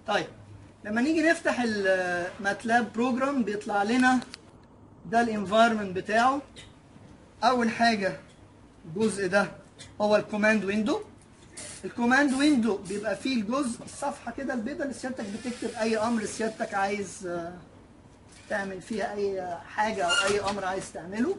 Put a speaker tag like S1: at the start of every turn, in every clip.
S1: طيب لما نيجي نفتح الماتلاب بروجرام بيطلع لنا ده الانفايرمنت بتاعه اول حاجه الجزء ده هو الكوماند ويندو الكوماند ويندو بيبقى فيه الجزء الصفحه كده البيضاء اللي سيادتك بتكتب اي امر سيادتك عايز آه، تعمل فيها اي حاجه او اي امر عايز تعمله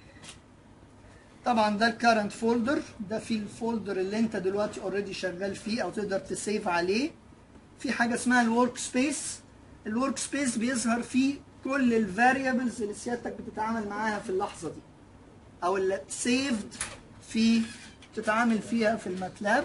S1: طبعا ده الكارنت فولدر ده فيه الفولدر اللي انت دلوقتي اوريدي شغال فيه او تقدر تسيف عليه في حاجه اسمها الورك سبيس الورك سبيس بيظهر فيه كل الفاريبلز اللي سيادتك بتتعامل معاها في اللحظه دي او اللي سيفد في تتعامل فيها في الماتلاب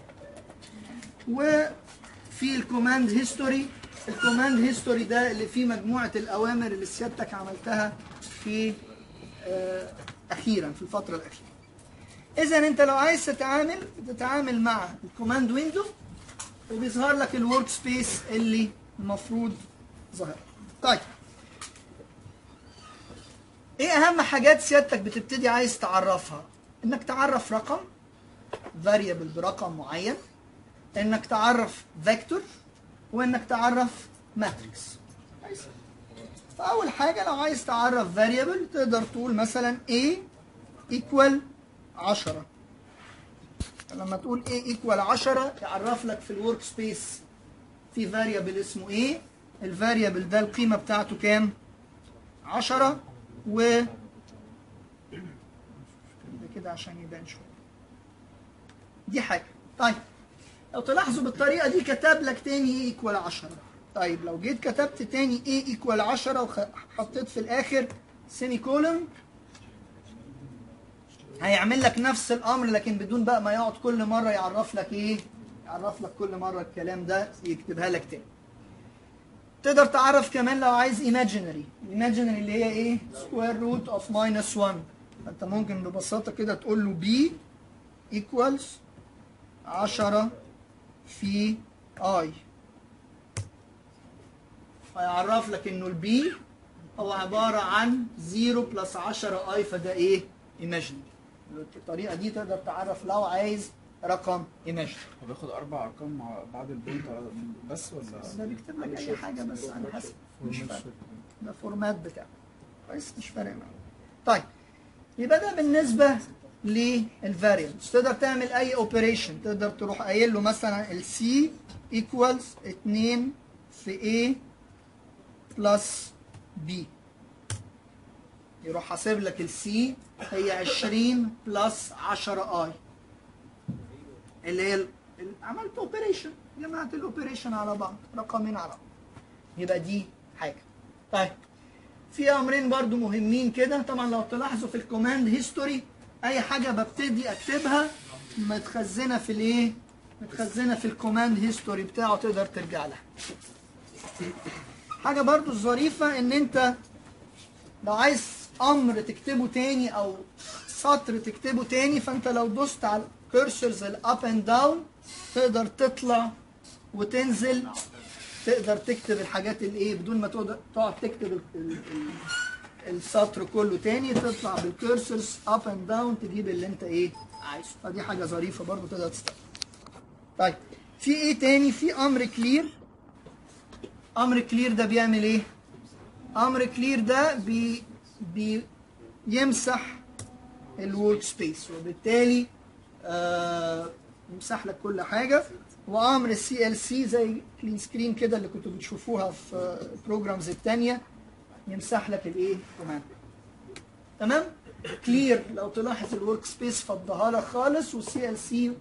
S1: وفي الكوماند هيستوري الكوماند هيستوري ده اللي فيه مجموعه الاوامر اللي سيادتك عملتها في آه، اخيرا في الفتره الاخيره اذا انت لو عايز تتعامل بتتعامل مع الكوماند ويندو وبيظهر لك الورك سبيس اللي المفروض ظاهر طيب ايه اهم حاجات سيادتك بتبتدي عايز تعرفها انك تعرف رقم فاريبل برقم معين انك تعرف فيكتور وانك تعرف ماتريكس فاول حاجه لو عايز تعرف فاريبل تقدر تقول مثلا a equal 10 لما تقول a equal 10 يعرف لك في الورك سبيس في فاريبل اسمه a الفاريبل ده القيمه بتاعته كام 10 و ده كده عشان يبان شويه دي حاجه طيب لو تلاحظوا بالطريقه دي كتب لك تاني a equal 10 طيب لو جيت كتبت تاني a equal 10 وحطيت في الاخر سيمي كولن هيعمل لك نفس الامر لكن بدون بقى ما يقعد كل مره يعرف لك ايه يعرف لك كل مره الكلام ده يكتبها لك تاني تقدر تعرف كمان لو عايز imaginary imaginary اللي هي ايه square root of minus 1 فانت ممكن ببساطه كده تقول له b equals 10 في i هيعرف لك انه البي هو عباره عن 0 بلس 10 اي فده ايه imaginary بالطريقه دي تقدر تعرف لو عايز رقم imaginary
S2: هو بياخد اربع ارقام مع بعد البوينت بس ولا
S1: ده بيكتب لك اي حاجه بس على حسب مش فارق ده فورمات بتاعه كويس مش فارق معاه طيب يبقى ده بالنسبه للفاريبلز تقدر تعمل اي اوبريشن تقدر تروح قايل له مثلا السي ايكوالز 2 في A بلس B يروح حاسب لك السي هي 20 بلس 10 اي اللي هي ال- ال- عملت اوبريشن جمعت الاوبريشن على بعض رقمين على بعض يبقى دي حاجه طيب في امرين برضو مهمين كده طبعا لو تلاحظوا في الكوماند هيستوري اي حاجه ببتدي اكتبها متخزنه في الايه متخزنه في الكوماند هيستوري بتاعه تقدر ترجع لها حاجه برضو ظريفه ان انت لو عايز امر تكتبه تاني او سطر تكتبه تاني فانت لو دوست على الكرسرز الاب اند داون تقدر تطلع وتنزل تقدر تكتب الحاجات الايه بدون ما تقعد تقعد تكتب ال- ال- ال- السطر كله تاني تطلع بالكرسرز اب اند داون تجيب اللي انت ايه عايزه فدي حاجه ظريفه برضو تقدر تستخدمها طيب في ايه تاني في امر كلير امر كلير ده بيعمل ايه امر كلير ده بي بي يمسح الورك سبيس وبالتالي آه يمسح لك كل حاجه وامر السي ال سي زي كلين سكرين كده اللي كنتوا بتشوفوها في البروجرامز الثانيه يمسح لك الايه كمان تمام كلير لو تلاحظ الورك سبيس فضها لك خالص والسي ال سي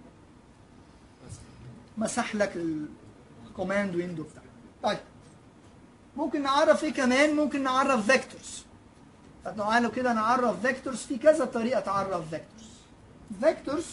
S1: مسح لك الكوماند ويندو بتاعك طيب ممكن نعرف ايه كمان ممكن نعرف فيكتورز فتعالوا كده نعرف فيكتورز في كذا طريقه تعرف فيكتورز فيكتورز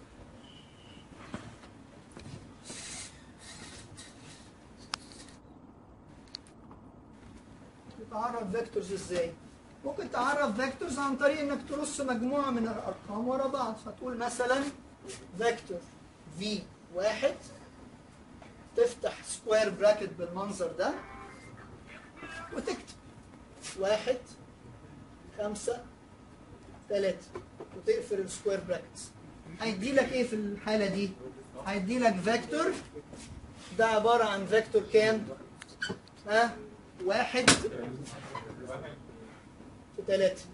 S1: تعرف فيكتورز ازاي ممكن تعرف فيكتورز عن طريق انك ترص مجموعه من الارقام ورا بعض فتقول مثلا فيكتور في واحد تفتح سكوير براكت بالمنظر ده وتكتب واحد خمسة ثلاثة وتقفل السكوير براكتس هيدي لك ايه في الحالة دي؟ هيدي لك فيكتور ده عبارة عن فيكتور كام؟ ها؟ واحد في ثلاثة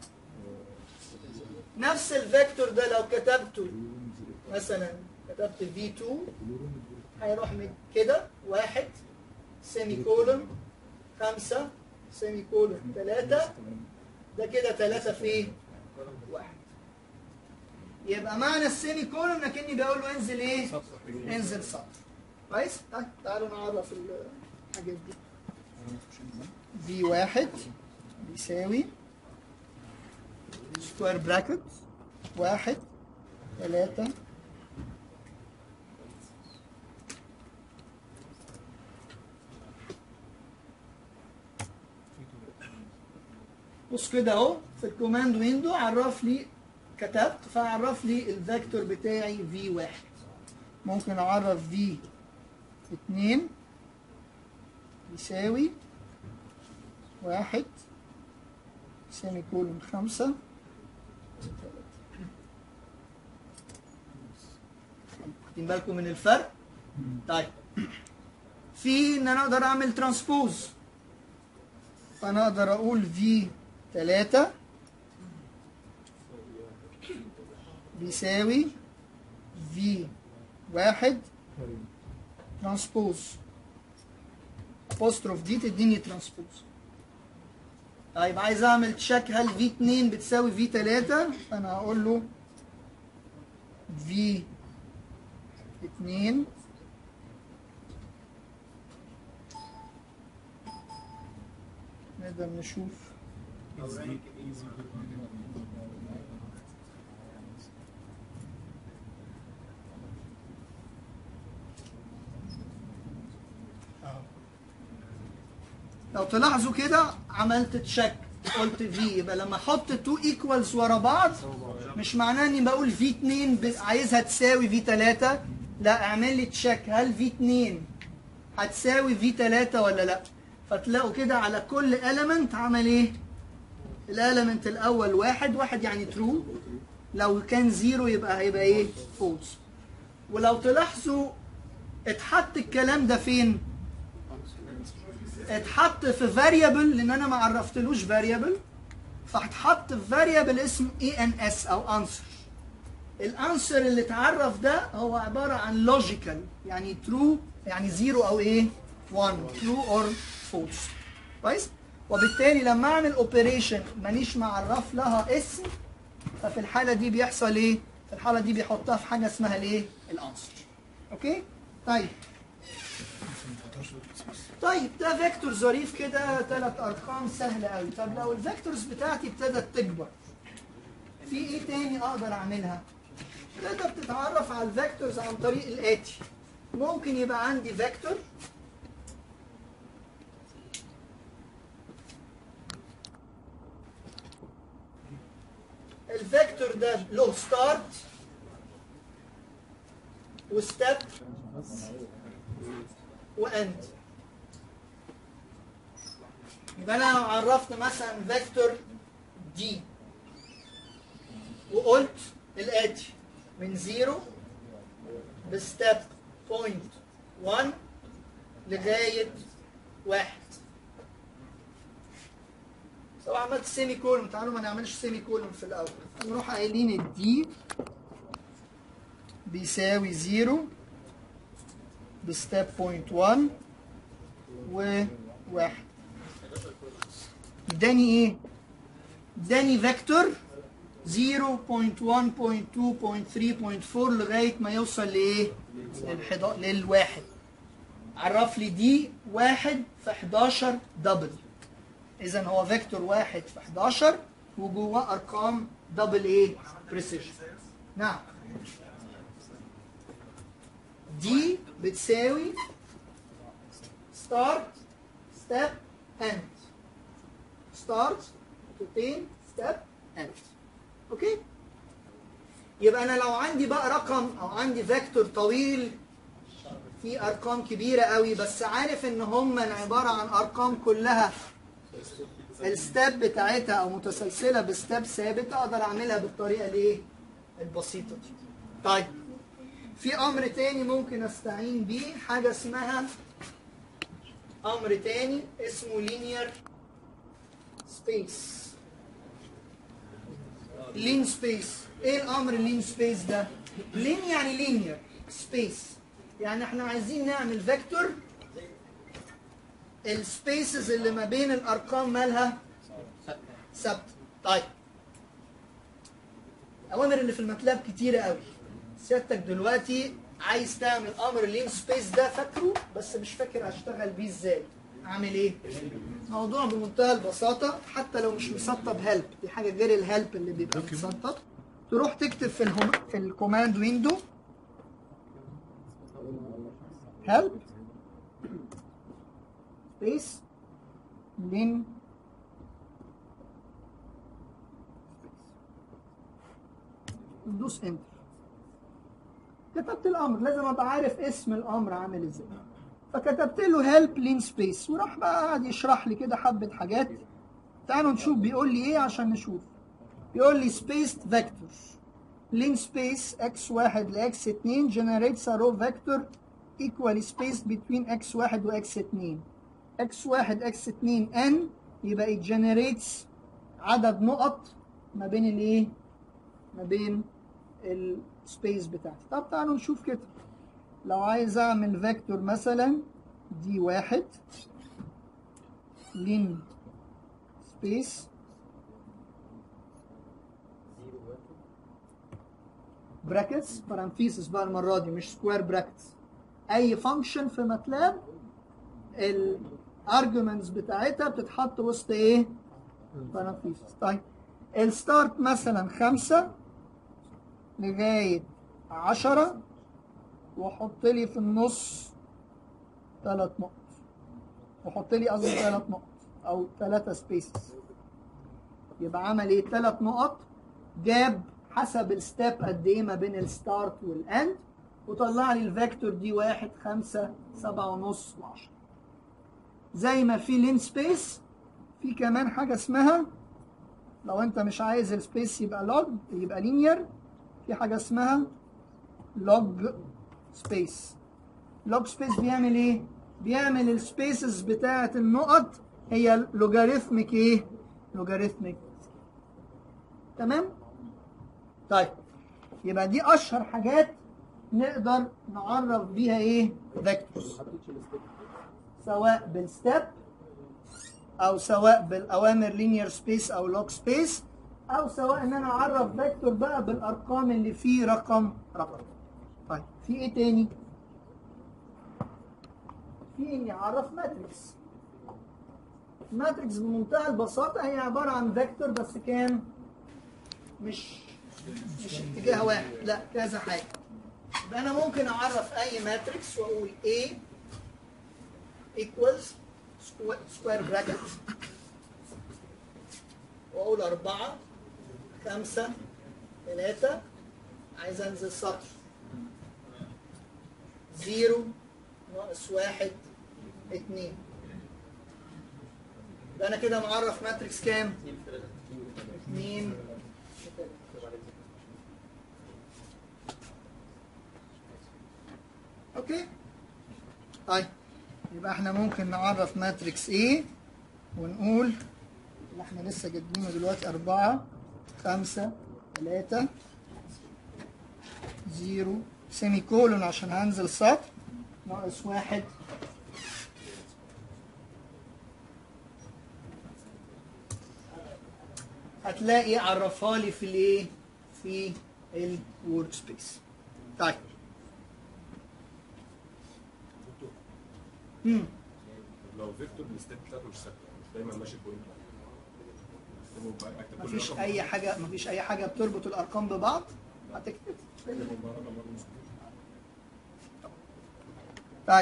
S1: نفس الفيكتور ده لو كتبته مثلا كتبت V2 هيروح من كده واحد سيمي كولون خمسة سيمي كولون ثلاثة ده كده ثلاثة في واحد يبقى معنى السيمي كولون انك بقول له انزل ايه؟ انزل سطر كويس؟ طيب تعالوا نعرف الحاجات دي في واحد بيساوي سكوير براكت واحد ثلاثة بص كده اهو في الكوماند ويندو عرف لي كتبت فعرف لي الفيكتور بتاعي في واحد ممكن اعرف في اتنين يساوي واحد سيمي كولون خمسة واخدين بالكم من الفرق؟ طيب في ان انا اقدر اعمل ترانسبوز فانا اقدر اقول في تلاتة بيساوي في واحد ترانسبوز apostrophe دي تديني ترانسبوز طيب عايز اعمل تشيك هل في 2 بتساوي في 3 فانا هقول له في 2 نقدر نشوف لو تلاحظوا كده عملت تشيك قلت في يبقى لما احط 2 ايكوالز ورا بعض مش معناه اني بقول في 2 ب- عايزها تساوي في 3 لا اعمل لي تشيك هل في 2 هتساوي في 3 ولا لا فتلاقوا كده على كل element عمل ايه الاليمنت الاول واحد واحد يعني ترو لو كان زيرو يبقى هيبقى ايه فولس ولو تلاحظوا اتحط الكلام ده فين اتحط في فاريبل لان انا ما عرفتلوش فاريبل فهتحط في فاريبل اسمه اي ان اس او انسر الانسر اللي اتعرف ده هو عباره عن لوجيكال يعني ترو يعني زيرو او ايه 1 ترو اور فولس كويس وبالتالي لما اعمل اوبريشن مانيش معرف لها اسم ففي الحاله دي بيحصل ايه في الحاله دي بيحطها في حاجه اسمها الايه الانسر اوكي طيب طيب ده فيكتور ظريف كده ثلاث ارقام سهله قوي طب لو الفيكتورز بتاعتي ابتدت تكبر في ايه تاني اقدر اعملها تقدر تتعرف على الفيكتورز عن طريق الاتي ممكن يبقى عندي فيكتور الفيكتور ده له ستارت وستيب واند يبقى انا لو عرفت مثلا فيكتور دي وقلت الاتي من زيرو بستيب بوينت 1 لغايه واحد طبعا عملت سيمي كولون تعالوا ما نعملش سيمي كولون في الاول نروح قايلين الدي بيساوي زيرو بستيب بوينت 1 وواحد اداني ايه؟ اداني فيكتور 0.1.2.3.4 لغايه ما يوصل لايه؟ للحضا... للواحد عرف لي دي واحد في 11 دبل اذا هو فيكتور واحد في 11 وجواه ارقام دبل ايه؟ بريسيجن نعم دي بتساوي ستارت ستيب اند ستارت خطوتين ستيب اند اوكي يبقى انا لو عندي بقى رقم او عندي فيكتور طويل في ارقام كبيره قوي بس عارف ان هم عباره عن ارقام كلها الستاب بتاعتها او متسلسله بستاب ثابت اقدر اعملها بالطريقه الايه البسيطه دي طيب في امر تاني ممكن استعين بيه حاجه اسمها امر تاني اسمه linear space لين سبيس ايه الامر لين سبيس ده لين يعني لينير سبيس يعني احنا عايزين نعمل فيكتور السبيسز اللي ما بين الارقام مالها ثابته طيب الاوامر اللي في الماتلاب كتيره قوي سيادتك دلوقتي عايز تعمل امر لين سبيس ده فاكره بس مش فاكر هشتغل بيه ازاي اعمل ايه موضوع بمنتهى البساطه حتى لو مش مسطب هيلب دي حاجه غير الهيلب اللي بيبقى مسطب تروح تكتب في الهوم في الكوماند ويندو هيلب سبيس لين ندوس انتر كتبت الامر لازم ابقى عارف اسم الامر عامل ازاي فكتبت له هيلب لين سبيس وراح بقى قاعد يشرح لي كده حبه حاجات تعالوا نشوف بيقول لي ايه عشان نشوف بيقول لي سبيس فيكتور لين سبيس x1 ل x2 generates a row vector equally spaced between x1 و x2 x1 x2 n يبقى it generates عدد نقط ما بين الايه ما بين السبيس بتاعتي طب تعالوا نشوف كده لو عايز اعمل فيكتور مثلا دي واحد لين سبيس براكتس بارانثيسس بقى المره دي مش سكوير براكتس اي فانكشن في ماتلاب الارجيومنتس بتاعتها بتتحط وسط ايه بارانثيسس طيب الستارت مثلا خمسة لغاية عشرة واحط لي في النص ثلاث نقط واحط لي قصدي ثلاث نقط او ثلاثة سبيسز يبقى عمل ايه ثلاث نقط جاب حسب الستيب قد ايه ما بين الستارت والاند وطلع لي الفيكتور دي واحد خمسة سبعة ونص وعشرة زي ما في لين سبيس في كمان حاجة اسمها لو انت مش عايز السبيس يبقى لوج يبقى لينير في حاجة اسمها لوج سبيس لوج سبيس بيعمل ايه؟ بيعمل السبيسز بتاعة النقط هي لوجاريثميك ايه؟ لوجاريثميك تمام؟ طيب يبقى دي اشهر حاجات نقدر نعرف بيها ايه؟ فيكتورز سواء بالستيب او سواء بالاوامر لينير سبيس او لوج سبيس او سواء ان انا اعرف فيكتور بقى بالارقام اللي فيه رقم رقم طيب في ايه تاني في اني اعرف ماتريكس ماتريكس بمنتهى البساطه هي عباره عن فيكتور بس كان مش مش اتجاه واحد لا كذا حاجه يبقى انا ممكن اعرف اي ماتريكس واقول A equals سكوير براكت واقول أربعة خمسة ثلاثة عايز انزل سطر زيرو ناقص واحد اتنين يبقى انا كده معرف ماتريكس كام؟ اتنين اوكي طيب يبقى احنا ممكن نعرف ماتريكس A ونقول اللي احنا لسه جايبينه دلوقتي أربعة خمسة ثلاثة زيرو سيمي كولون عشان هنزل سطر ناقص واحد هتلاقي عرفها لي في الايه؟ في الورك سبيس. طيب. امم
S3: لو فيكتور الستيب بتاعته مش ثابته مش دايما ماشي بوينت اكتبه بقى- اكتب كل
S1: مفيش
S3: رقم
S1: اي حاجه مفيش اي حاجه بتربط الارقام ببعض هتكتب
S3: اكتبه بقى رقم برضه مظبوط.
S1: طيب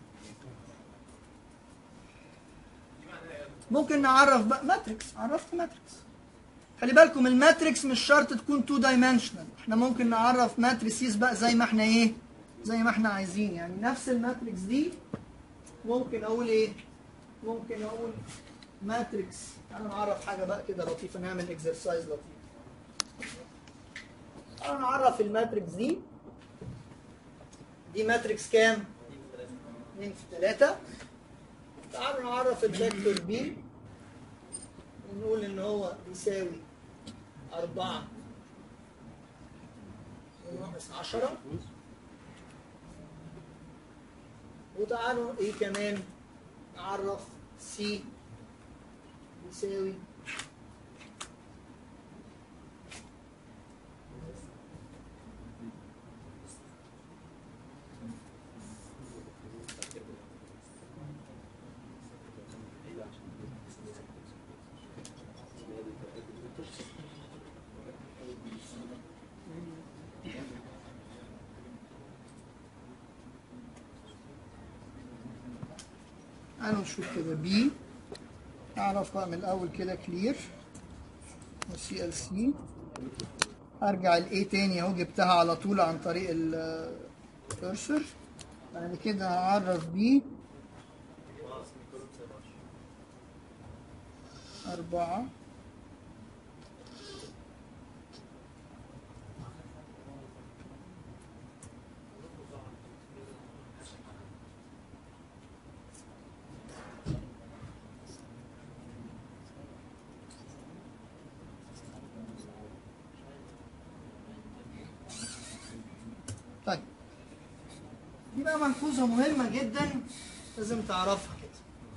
S1: ممكن نعرف بقى ماتريكس عرفت ماتريكس خلي بالكم الماتريكس مش شرط تكون تو دايمنشنال احنا ممكن نعرف ماتريسيز بقى زي ما احنا ايه زي ما احنا عايزين يعني نفس الماتريكس دي ممكن اقول ايه ممكن اقول ماتريكس انا نعرف حاجه بقى كده لطيفه نعمل اكسرسايز لطيف انا نعرف الماتريكس دي دي ماتريكس كام 2 في 3 تعالوا نعرف الفيكتور بي ونقول ان هو بيساوي 4 وناقص 10 وتعالوا ايه كمان نعرف سي يساوي تعالوا نشوف كده بي اعرف بقى من الاول كده كلير وسي ال سي ارجع الاي تاني اهو جبتها على طول عن طريق الكرسر بعد كده هعرف بي أربعة طيب دي بقى ملحوظة مهمة جدا لازم تعرفها كده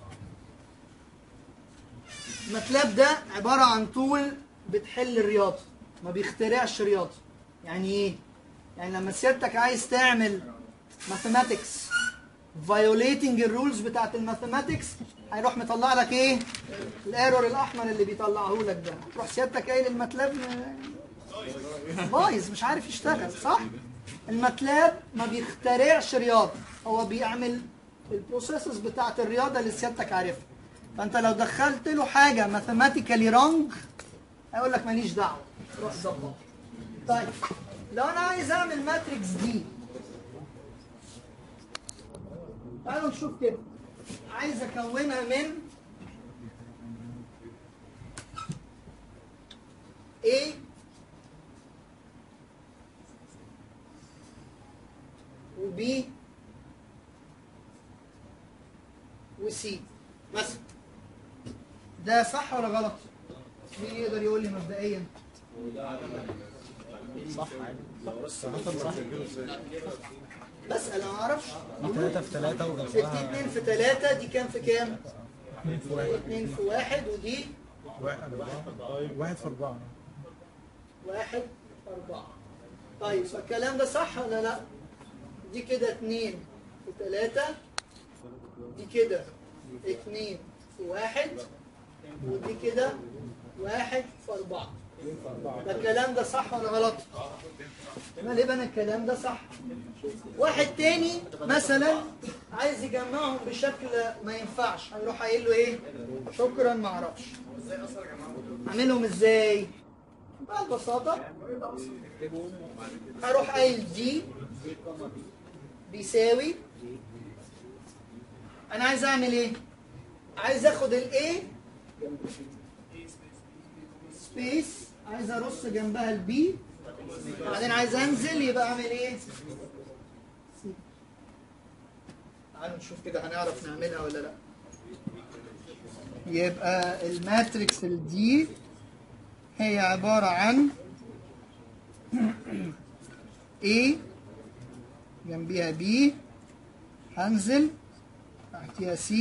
S1: الماتلاب ده عبارة عن طول بتحل الرياضة ما بيخترعش رياضة يعني ايه؟ يعني لما سيادتك عايز تعمل ماثيماتكس فايوليتنج الرولز بتاعت الماثيماتكس هيروح مطلع لك ايه؟ الايرور الاحمر اللي بيطلعه لك ده تروح سيادتك قايل الماتلاب بايظ مش عارف يشتغل صح؟ الماتلاب ما بيخترعش رياضه هو بيعمل البروسيسز بتاعت الرياضه اللي سيادتك عارفها فانت لو دخلت له حاجه ماثيماتيكالي رونج هيقول لك ماليش دعوه روح ظبط طيب لو انا عايز اعمل ماتريكس دي تعالوا نشوف كده عايز اكونها من A وبي وسي مثلا ده صح ولا غلط؟ مين يقدر يقول لي مبدئيا؟ بسأل انا ما اعرفش
S4: ثلاثة في ثلاثة
S1: دي
S4: وجنبها
S1: 2 في 3 دي كام في كام؟ 2 في 1 ودي
S4: واحد واحد في أربعة
S1: واحد أربعة طيب فالكلام ده صح ولا لا؟ دي كده اتنين في تلاتة دي كده اتنين في واحد ودي كده واحد في أربعة ده الكلام ده صح ولا غلط؟ غالبا الكلام ده صح واحد تاني مثلا عايز يجمعهم بشكل ما ينفعش هيروح قايل له ايه؟ شكرا ما اعرفش اعملهم ازاي؟ بقى ببساطة هروح قايل دي بيساوي انا عايز اعمل ايه؟ عايز اخد الايه سبيس عايز ارص جنبها البي بعدين عايز انزل يبقى اعمل ايه؟ سي. تعالوا نشوف كده هنعرف نعملها ولا لا يبقى الماتريكس الدي هي عبارة عن A جنبيها B هنزل تحتيها C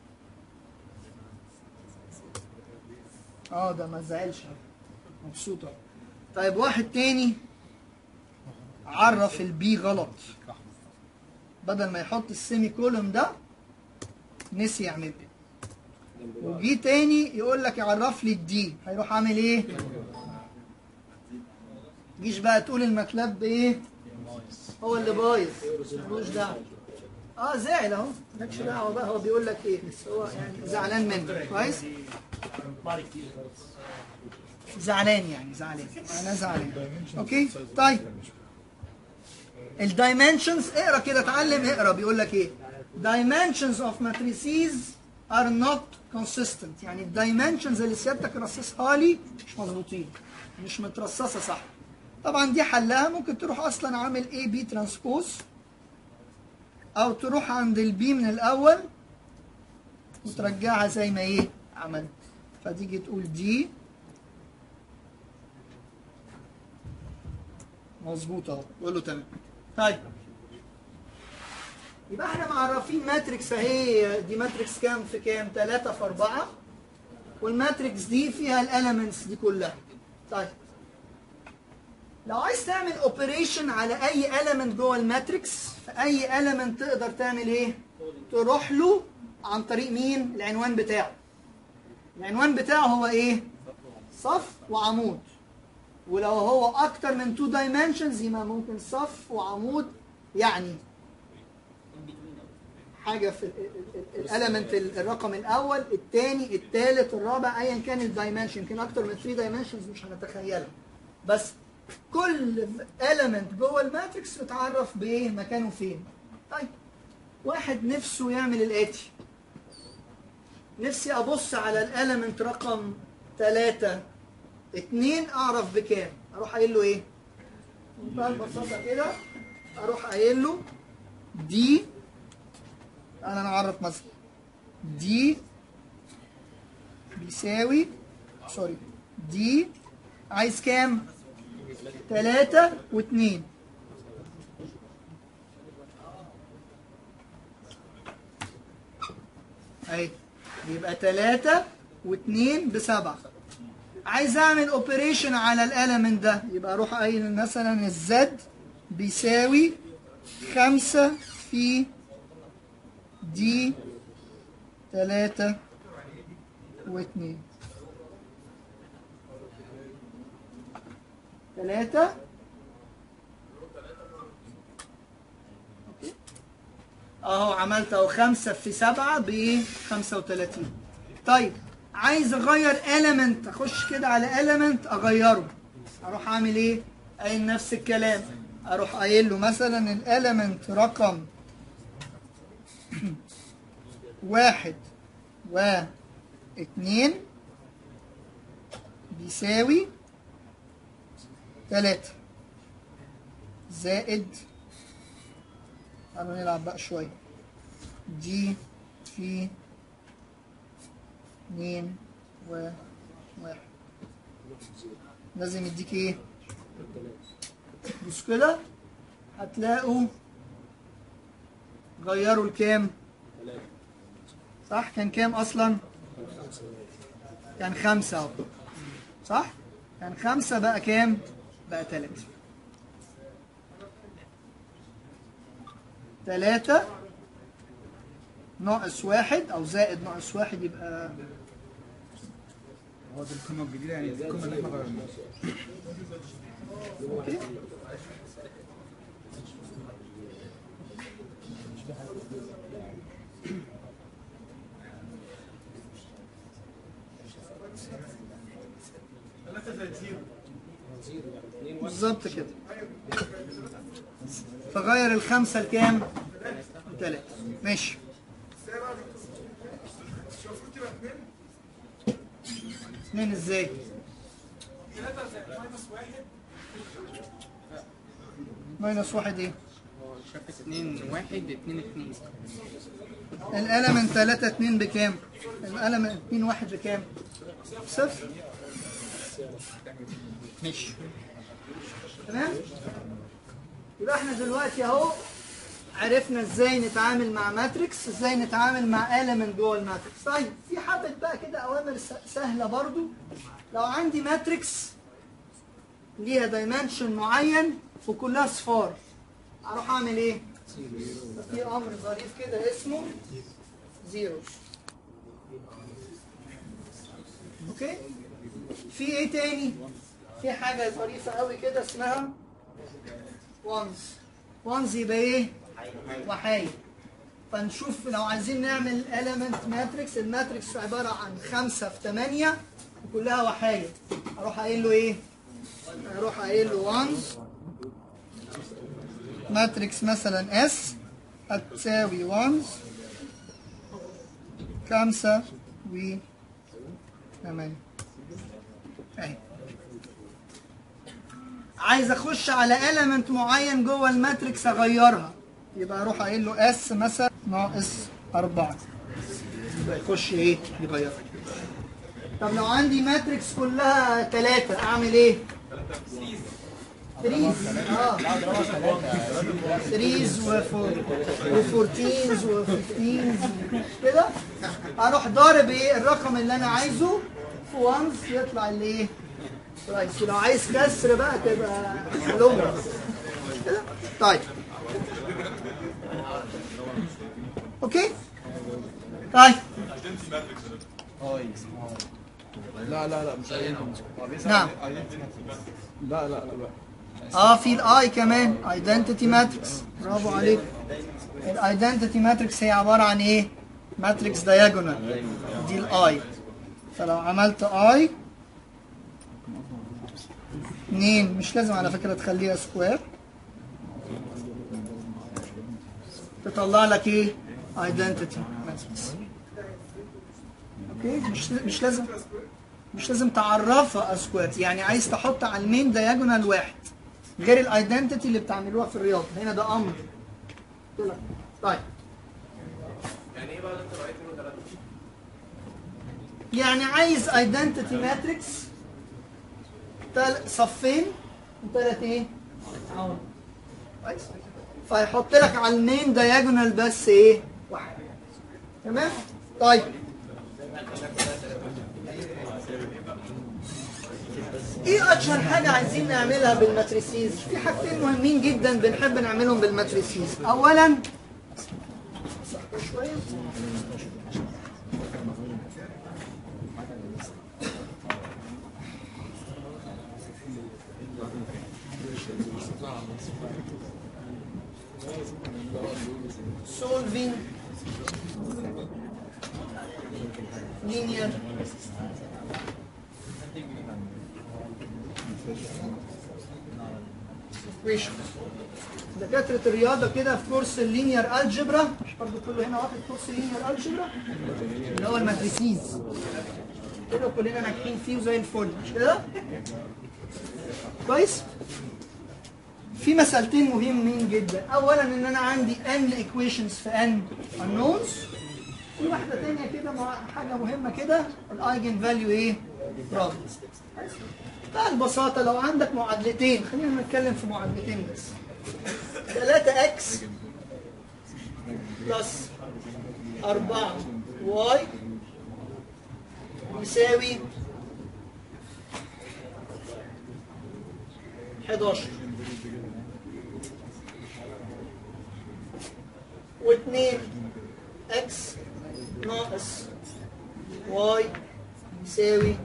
S1: اه ده ما زعلش مبسوطة طيب واحد تاني عرف البي غلط بدل ما يحط السيمي كولوم ده نسي يعمل وجي تاني يقول لك يعرف لي الدي هيروح عامل ايه؟ تجيش بقى تقول الماتلاب ايه؟ هو اللي بايظ ملوش دعوه اه زعل اهو مالكش دعوه بقى هو بيقول لك ايه بس هو يعني زعلان منك كويس؟ زعلان يعني زعلان انا زعلان اوكي طيب الدايمنشنز اقرا كده اتعلم اقرا بيقول لك ايه dimensions of matrices are not consistent يعني الدايمنشنز اللي سيادتك رصصها لي مش مظبوطين مش مترصصه صح طبعا دي حلها ممكن تروح اصلا عامل اي بي ترانسبوز او تروح عند البي من الاول وترجعها زي ما ايه عملت فتيجي تقول دي مظبوط اهو قول له تمام طيب يبقى احنا معرفين ماتريكس اهي دي ماتريكس كام في كام 3 في 4 والماتريكس دي فيها الاليمنتس دي كلها طيب لو عايز تعمل اوبريشن على اي element جوه الماتريكس في اي element تقدر تعمل ايه تروح له عن طريق مين العنوان بتاعه العنوان بتاعه هو ايه صف وعمود ولو هو اكتر من 2 dimensions يبقى ممكن صف وعمود يعني حاجه في الاليمنت الرقم الاول الثاني الثالث الرابع ايا كان الدايمنشن يمكن اكتر من 3 دايمنشنز مش هنتخيلها بس كل element جوه الماتريكس متعرف بايه مكانه فين طيب واحد نفسه يعمل الاتي نفسي ابص على الاليمنت رقم 3 2 اعرف بكام اروح قايل له ايه بمنتهى البساطه كده اروح قايل له دي انا نعرف مثلا دي بيساوي سوري دي عايز كام تلاتة واتنين اهي يبقى تلاتة واتنين بسبعة عايز اعمل اوبريشن على الاليمنت ده يبقى اروح قايل مثلا الزد بيساوي خمسة في دي تلاتة واتنين تلاتة أوكي. اهو عملت اهو خمسة في سبعة بايه؟ خمسة وتلاتين طيب عايز اغير element اخش كده على element اغيره اروح اعمل ايه؟ قايل نفس الكلام اروح قايل له مثلا الاليمنت رقم واحد واثنين بيساوي تلاتة زائد تعالوا نلعب بقى شوية دي في اتنين و واحد لازم يديك ايه؟ بص كده هتلاقوا غيروا الكام؟ صح كان كام اصلا؟ كان خمسة اهو صح؟ كان خمسة بقى كام؟ بقى تلاتة تلاتة ناقص واحد أو زائد ناقص واحد يبقى
S2: هو دي القيمة الجديدة يعني دي القيمة اللي احنا غيرناها
S1: أوكي بالظبط كده فغير الخمسة لكام؟ لتلاتة ماشي اتنين ازاي؟ ماينس واحد ايه؟
S5: شافت اتنين واحد اتنين اتنين
S1: القلم من 3 2 بكام؟ القلم من 2 1 بكام؟ صفر ماشي تمام؟ يبقى احنا دلوقتي اهو عرفنا ازاي نتعامل مع ماتريكس ازاي نتعامل مع element جوه الماتريكس طيب في حبه بقى كده اوامر س- سهله برضو لو عندي ماتريكس ليها دايمنشن معين وكلها صفار اروح اعمل ايه؟ في امر ظريف كده اسمه زيرو اوكي في ايه تاني في حاجه ظريفه قوي كده اسمها وانز وانز يبقى ايه وحايد فنشوف لو عايزين نعمل element ماتريكس الماتريكس عباره عن خمسة في 8 وكلها وحايد اروح قايل له ايه اروح قايل له وانز ماتريكس مثلا اس هتساوي 1 خمسة و ثمانية اهي عايز اخش على element معين جوه الماتريكس اغيرها يبقى اروح قايل له اس مثلا ناقص 4 يبقى يخش ايه يغير طب لو عندي ماتريكس كلها 3 اعمل ايه 3 اه 3 و14 و15 كده اروح ضارب ايه الرقم اللي انا عايزه في وانز يطلع اللي ايه كويس ولو عايز كسر بقى تبقى لونجر كده طيب اوكي طيب
S2: لا لا لا مش اي
S1: نعم
S2: لا لا لا
S1: اه في الاي كمان ايدنتيتي ماتريكس برافو عليك الايدنتيتي ماتريكس هي عباره عن ايه ماتريكس دايجونال دي الاي فلو عملت اي اتنين مش لازم على فكره تخليها سكوير تطلع لك ايه ايدنتيتي ماتريكس اوكي مش مش لازم مش لازم تعرفها اسكوات يعني عايز تحط على المين دايجونال واحد غير الايدنتيتي اللي بتعملوها في الرياضه هنا ده امر قلت لك. طيب
S3: يعني ايه بقى اللي انت رأيت منه ثلاثة؟
S1: يعني عايز ايدنتيتي ماتريكس تل... صفين وثلاث ايه؟ عوامل. كويس فيحط لك على المين دايجونال بس ايه؟ واحد تمام؟ طيب ايه اشهر حاجه عايزين نعملها بالماتريسيز في حاجتين مهمين جدا بنحب نعملهم بالماتريسيز اولا شويه solving linear equation دكاترة الرياضة كده في كورس اللينير الجبرا مش برضه كله هنا واخد كورس اللينير الجبرا اللي هو الماتريسيز كده كلنا ناجحين فيه وزي الفل مش كده؟ كويس؟ في مسألتين مهمين جدا اولا ان انا عندي n equations في n unknowns في واحدة تانية كده مع حاجة مهمة كده الايجن فاليو ايه؟ problems بقى البساطة لو عندك معادلتين خلينا نتكلم في معادلتين بس 3 اكس بلس 4 واي يساوي 11 و2 اكس ناقص واي يساوي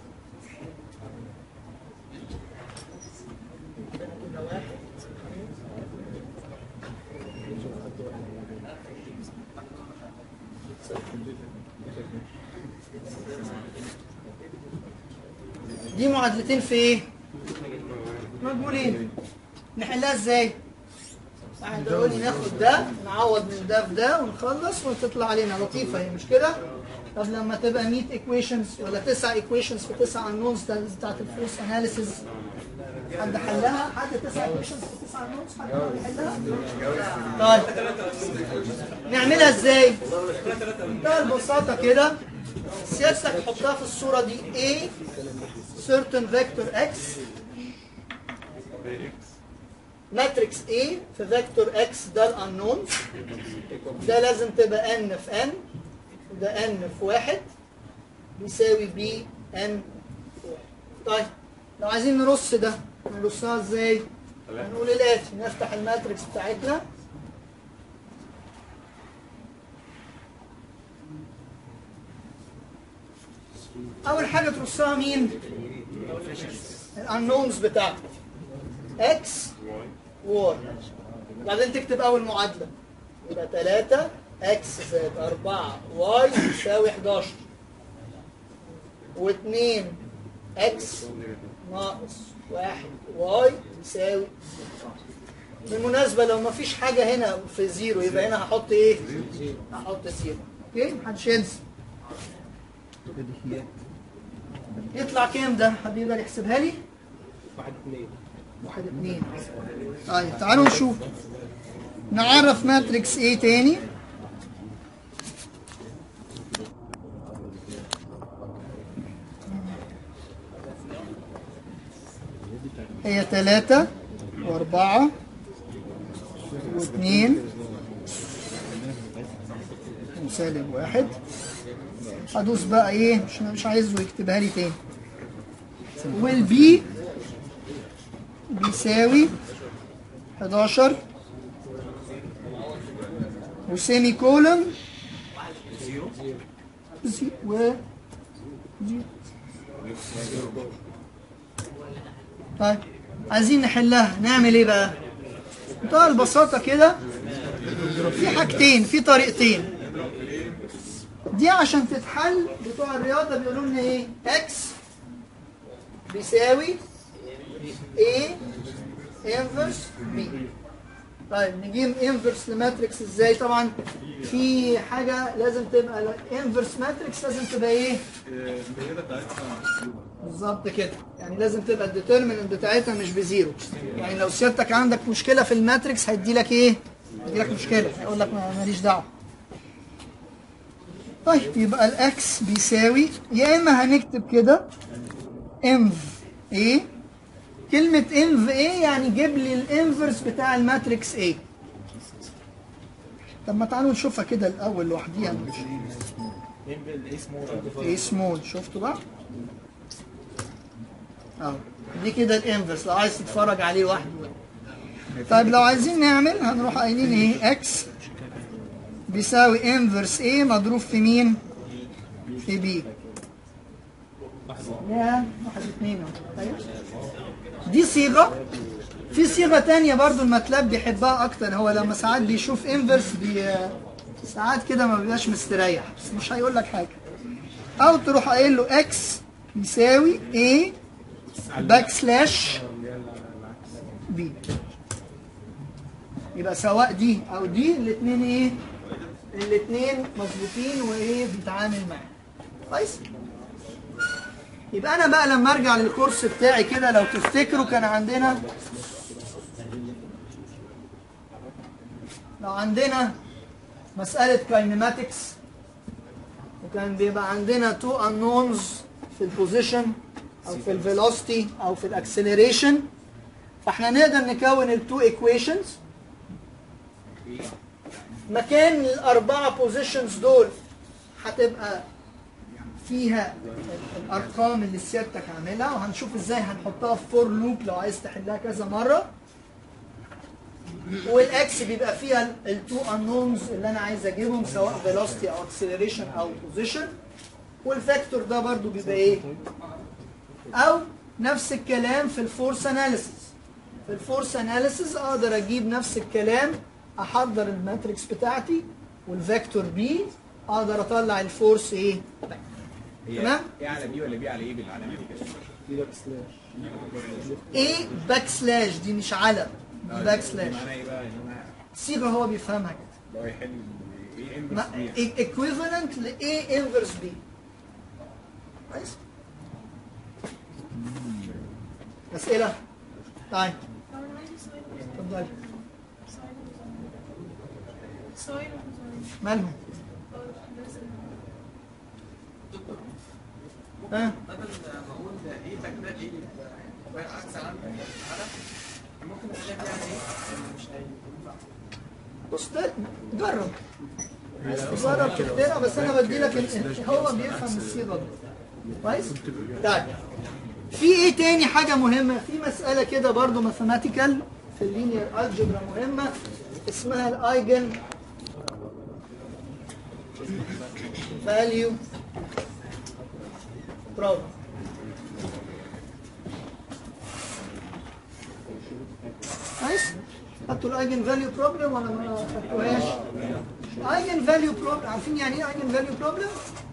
S1: دي معادلتين في ايه؟ مجهولين نحلها ازاي؟ واحد يقول لي ناخد ده نعوض من ده في ده ونخلص وتطلع علينا لطيفه هي مش كده؟ طب لما تبقى 100 ايكويشنز ولا 9 ايكويشنز في 9 انونز بتاعت الفلوس اناليسيز حد حلها؟ حد 9 ايكويشنز في 9 انونز حد حلها؟ طيب نعملها ازاي؟ بمنتهى البساطه كده سيادتك حطها في الصوره دي A certain vector x ماتريكس A في فيكتور x ده الانون ده لازم تبقى n في n وده n في واحد بيساوي b n في واحد. طيب لو عايزين نرص ده نرصها ازاي؟ هنقول الاتي نفتح الماتريكس بتاعتنا اول حاجه ترصها مين الانونز بتاعتك اكس واي بعدين تكتب اول معادله يبقى 3 اكس زائد 4 واي يساوي 11 و2 اكس ناقص 1 واي يساوي بالمناسبة لو ما فيش حاجة هنا في زيرو يبقى هنا هحط ايه؟ هحط زيرو اوكي؟ محدش ينسى يطلع كام ده؟ حد يقدر يحسبها لي؟
S5: واحد اثنين
S1: واحد اتنين طيب تعالوا نشوف نعرف ماتريكس ايه تاني هي تلاتة وأربعة واثنين وسالب واحد هدوس بقى ايه مش مش عايزه يكتبها لي تاني والبي بيساوي 11 وسيمي كولن زي و زي. طيب عايزين نحلها نعمل ايه بقى بمنتهى البساطة كده في حاجتين في طريقتين دي عشان تتحل بتوع الرياضة بيقولوا لنا ايه اكس بيساوي A انفرس B طيب نجيب انفرس لماتريكس ازاي طبعا في حاجة لازم تبقى انفرس ماتريكس لازم تبقى ايه بالظبط كده يعني لازم تبقى الديترميننت بتاعتها مش بزيرو يعني لو سيادتك عندك مشكلة في الماتريكس هيدي لك ايه هيدي لك مشكلة هيقول لك ما- ماليش دعوة طيب يبقى الاكس بيساوي يا اما هنكتب كده انف ايه كلمة انف ايه يعني جيب لي الانفرس بتاع الماتريكس ايه طب ما تعالوا نشوفها كده الاول لوحديها ايه سمول شفتوا بقى اهو دي كده الانفرس لو عايز تتفرج عليه لوحده طيب لو عايزين نعمل هنروح قايلين ايه اكس بيساوي انفرس ايه مضروب في مين في بي يا واحد اتنين اهو طيب. دي صيغه في صيغه تانية برضو الماتلاب بيحبها اكتر هو لما ساعات بيشوف انفرس بي ساعات كده ما بيبقاش مستريح بس مش هيقول لك حاجه او تروح قايل له اكس يساوي a باك سلاش بي يبقى سواء دي او دي الاثنين ايه الاثنين مظبوطين وايه بيتعامل معاهم كويس يبقى انا بقى لما ارجع للكورس بتاعي كده لو تفتكروا كان عندنا لو عندنا مسألة كاينماتكس وكان بيبقى عندنا تو unknowns في البوزيشن او في الفيلوسيتي او في الاكسلريشن فاحنا نقدر نكون التو ايكويشنز مكان الاربعه بوزيشنز دول هتبقى فيها ال- الارقام اللي سيادتك عاملها وهنشوف ازاي هنحطها في فور لوب لو عايز تحلها كذا مره والاكس بيبقى فيها التو انونز اللي انا عايز اجيبهم سواء فيلوسيتي او اكسلريشن او بوزيشن والفاكتور ده برضو بيبقى ايه او نفس الكلام في الفورس اناليسيس في الفورس اناليسيس اقدر اجيب نفس الكلام احضر الماتريكس بتاعتي والفيكتور بي اقدر اطلع الفورس ايه تمام
S2: ايه على بي ولا بي على ايه بالعلامه دي كده؟
S1: ايه باك سلاش دي مش علم دي باك سلاش
S2: معناها ايه بقى ان انا
S1: صيغه هو بيفهمها كده
S2: لو يحل ايه انفرس
S1: ما-
S2: بي
S1: equivalent ل A inverse B كويس أسئلة؟ طيب اتفضلي مالهم؟ ها؟
S5: بدل ما اقول ده ايه تجربه ايه بقى عكس عن عدد ممكن اخليها فيها ايه مش هينفع
S1: بص ده- جرب جرب تخترع بس انا بدي لك ال- هو بيفهم الصيغه دي كويس طيب في ايه تاني حاجه مهمه في مساله كده برضو ماثيماتيكال في اللينير الجبرا مهمه اسمها الايجن فاليو بروبلم كويس خدتوا الايجن فاليو بروبلم ولا ما خدتوهاش ايجن فاليو بروبلم عارفين يعني ايه ايجن فاليو بروبلم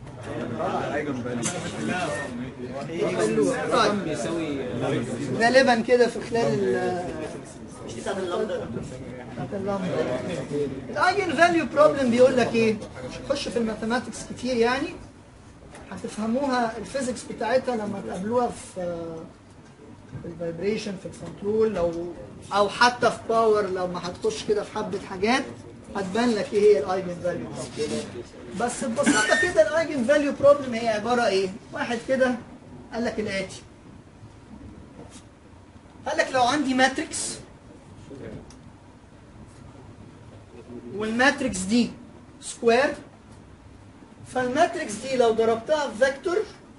S1: طيب غالبا كده في خلال ال بتاعت اللمبه الايجن فاليو بروبلم بيقول لك ايه مش هخش في الماثيماتكس كتير يعني هتفهموها الفيزيكس بتاعتها لما تقابلوها في في الفايبريشن في الكنترول لو او حتى في باور لو ما هتخش كده في حبه حاجات هتبان لك ايه هي الايجن فاليو بس ببساطه كده الايجن فاليو بروبلم هي عباره ايه؟ واحد كده قال لك الاتي قال لك لو عندي ماتريكس والماتريكس دي سكوير فالماتريكس دي لو ضربتها في فيكتور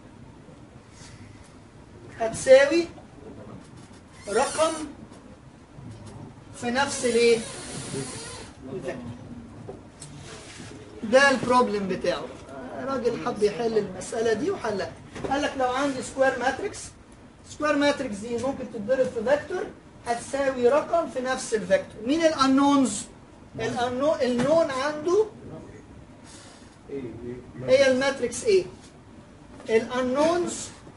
S1: هتساوي رقم في نفس الايه؟ الفيكتور ده البروبلم بتاعه راجل حب يحل المسألة دي وحلها قال لك لو عندي سكوير ماتريكس سكوير ماتريكس دي ممكن تتضرب في فيكتور هتساوي رقم في نفس الفيكتور مين الانونز الانون النون عنده هي الماتريكس A الانونز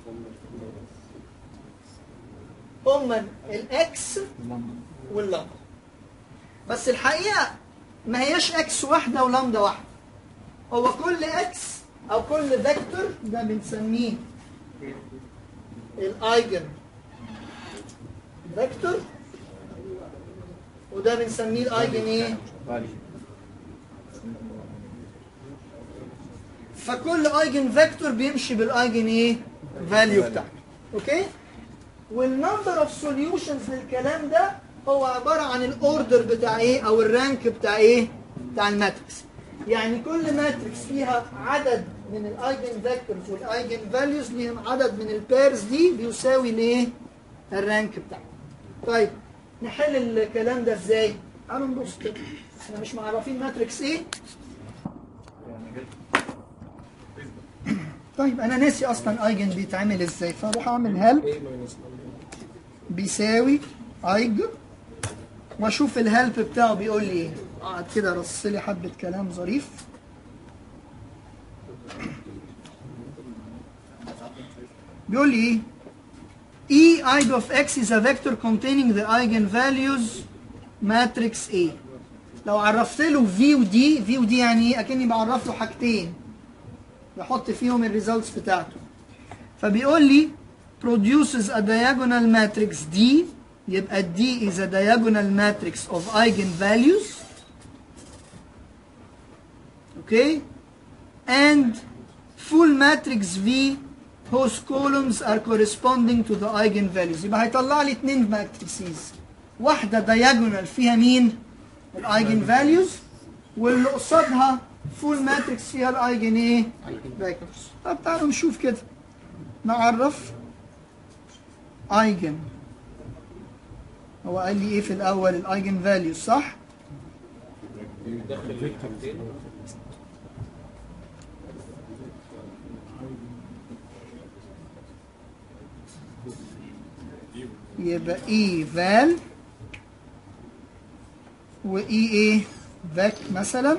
S1: هما الاكس واللامدا بس الحقيقه ما هياش اكس واحده ولامدا واحده هو كل اكس او كل فيكتور ده بنسميه الايجن فيكتور وده بنسميه الايجن ايه فكل ايجن فيكتور بيمشي بالايجن ايه فاليو بتاعته اوكي والنمبر اوف سوليوشنز للكلام ده هو عباره عن الاوردر بتاع ايه او الرانك بتاع ايه بتاع الماتريكس يعني كل ماتريكس فيها عدد من الايجن فيكتورز والايجن فاليوز ليهم عدد من البيرز دي بيساوي الايه الرانك بتاعه طيب نحل الكلام ده ازاي تعالوا نبص كده احنا مش معرفين ماتريكس ايه طيب انا ناسي اصلا ايجن بيتعمل ازاي فاروح اعمل هيلب بيساوي ايجن واشوف الهيلب بتاعه بيقول لي ايه اقعد كده رص لي حبه كلام ظريف بيقول لي ايه E id of x is a vector containing the eigenvalues matrix A لو عرفت له V و D V و D يعني ايه اكني بعرف له حاجتين بحط فيهم الريزلتس بتاعته فبيقول لي produces a diagonal matrix D يبقى D is a diagonal matrix of eigenvalues okay and full matrix V whose columns are corresponding to the eigenvalues يبقى هيطلع لي اتنين ماتريسيز واحدة diagonal فيها مين؟ الايجن فاليوز واللي قصادها فول ماتريكس فيها الايجن ايه؟ فاكتورز طب تعالوا نشوف كده نعرف ايجن هو قال لي ايه في الاول الايجن فاليوز صح؟ يبقى اي فال واي ايه فاك مثلا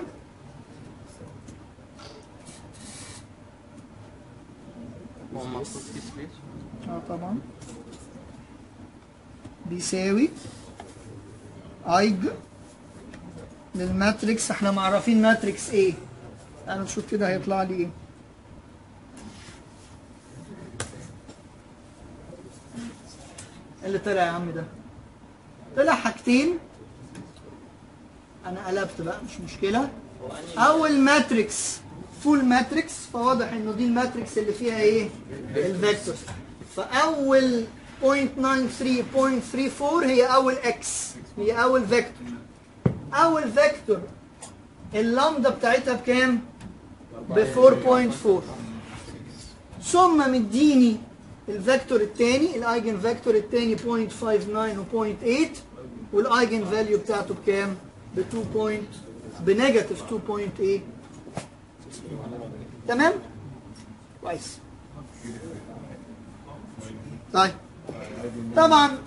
S1: اه طبعا بيساوي ايج للماتريكس احنا معرفين ماتريكس ايه تعالوا نشوف كده هيطلع لي ايه اللي طلع يا عم ده طلع حاجتين انا قلبت بقى مش مشكله اول ماتريكس فول ماتريكس فواضح انه دي الماتريكس اللي فيها ايه الفيكتورز فاول 0.93 0.34 هي اول اكس هي اول فيكتور اول فيكتور اللامدا بتاعتها بكام ب 4.4 ثم مديني الفيكتور الثاني الايجن فيكتور الثاني 0.59 و 0.8 والايجن فاليو بتاعته بكام ب 2 بوينت بنيجاتيف 2.8 تمام كويس طيب طبعا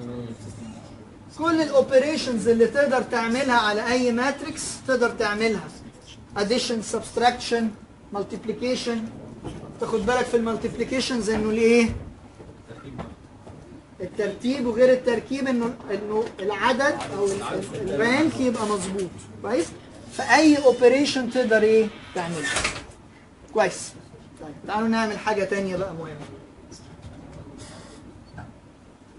S1: كل الاوبريشنز اللي تقدر تعملها على اي ماتريكس تقدر تعملها addition subtraction multiplication تاخد بالك في المالتيبليكيشنز انه ليه الترتيب وغير التركيب انه انه العدد او ال- ال- الرانك يبقى مظبوط كويس فاي اوبريشن تقدر ايه تعملها كويس طيب تعالوا نعمل حاجه تانية بقى مهمه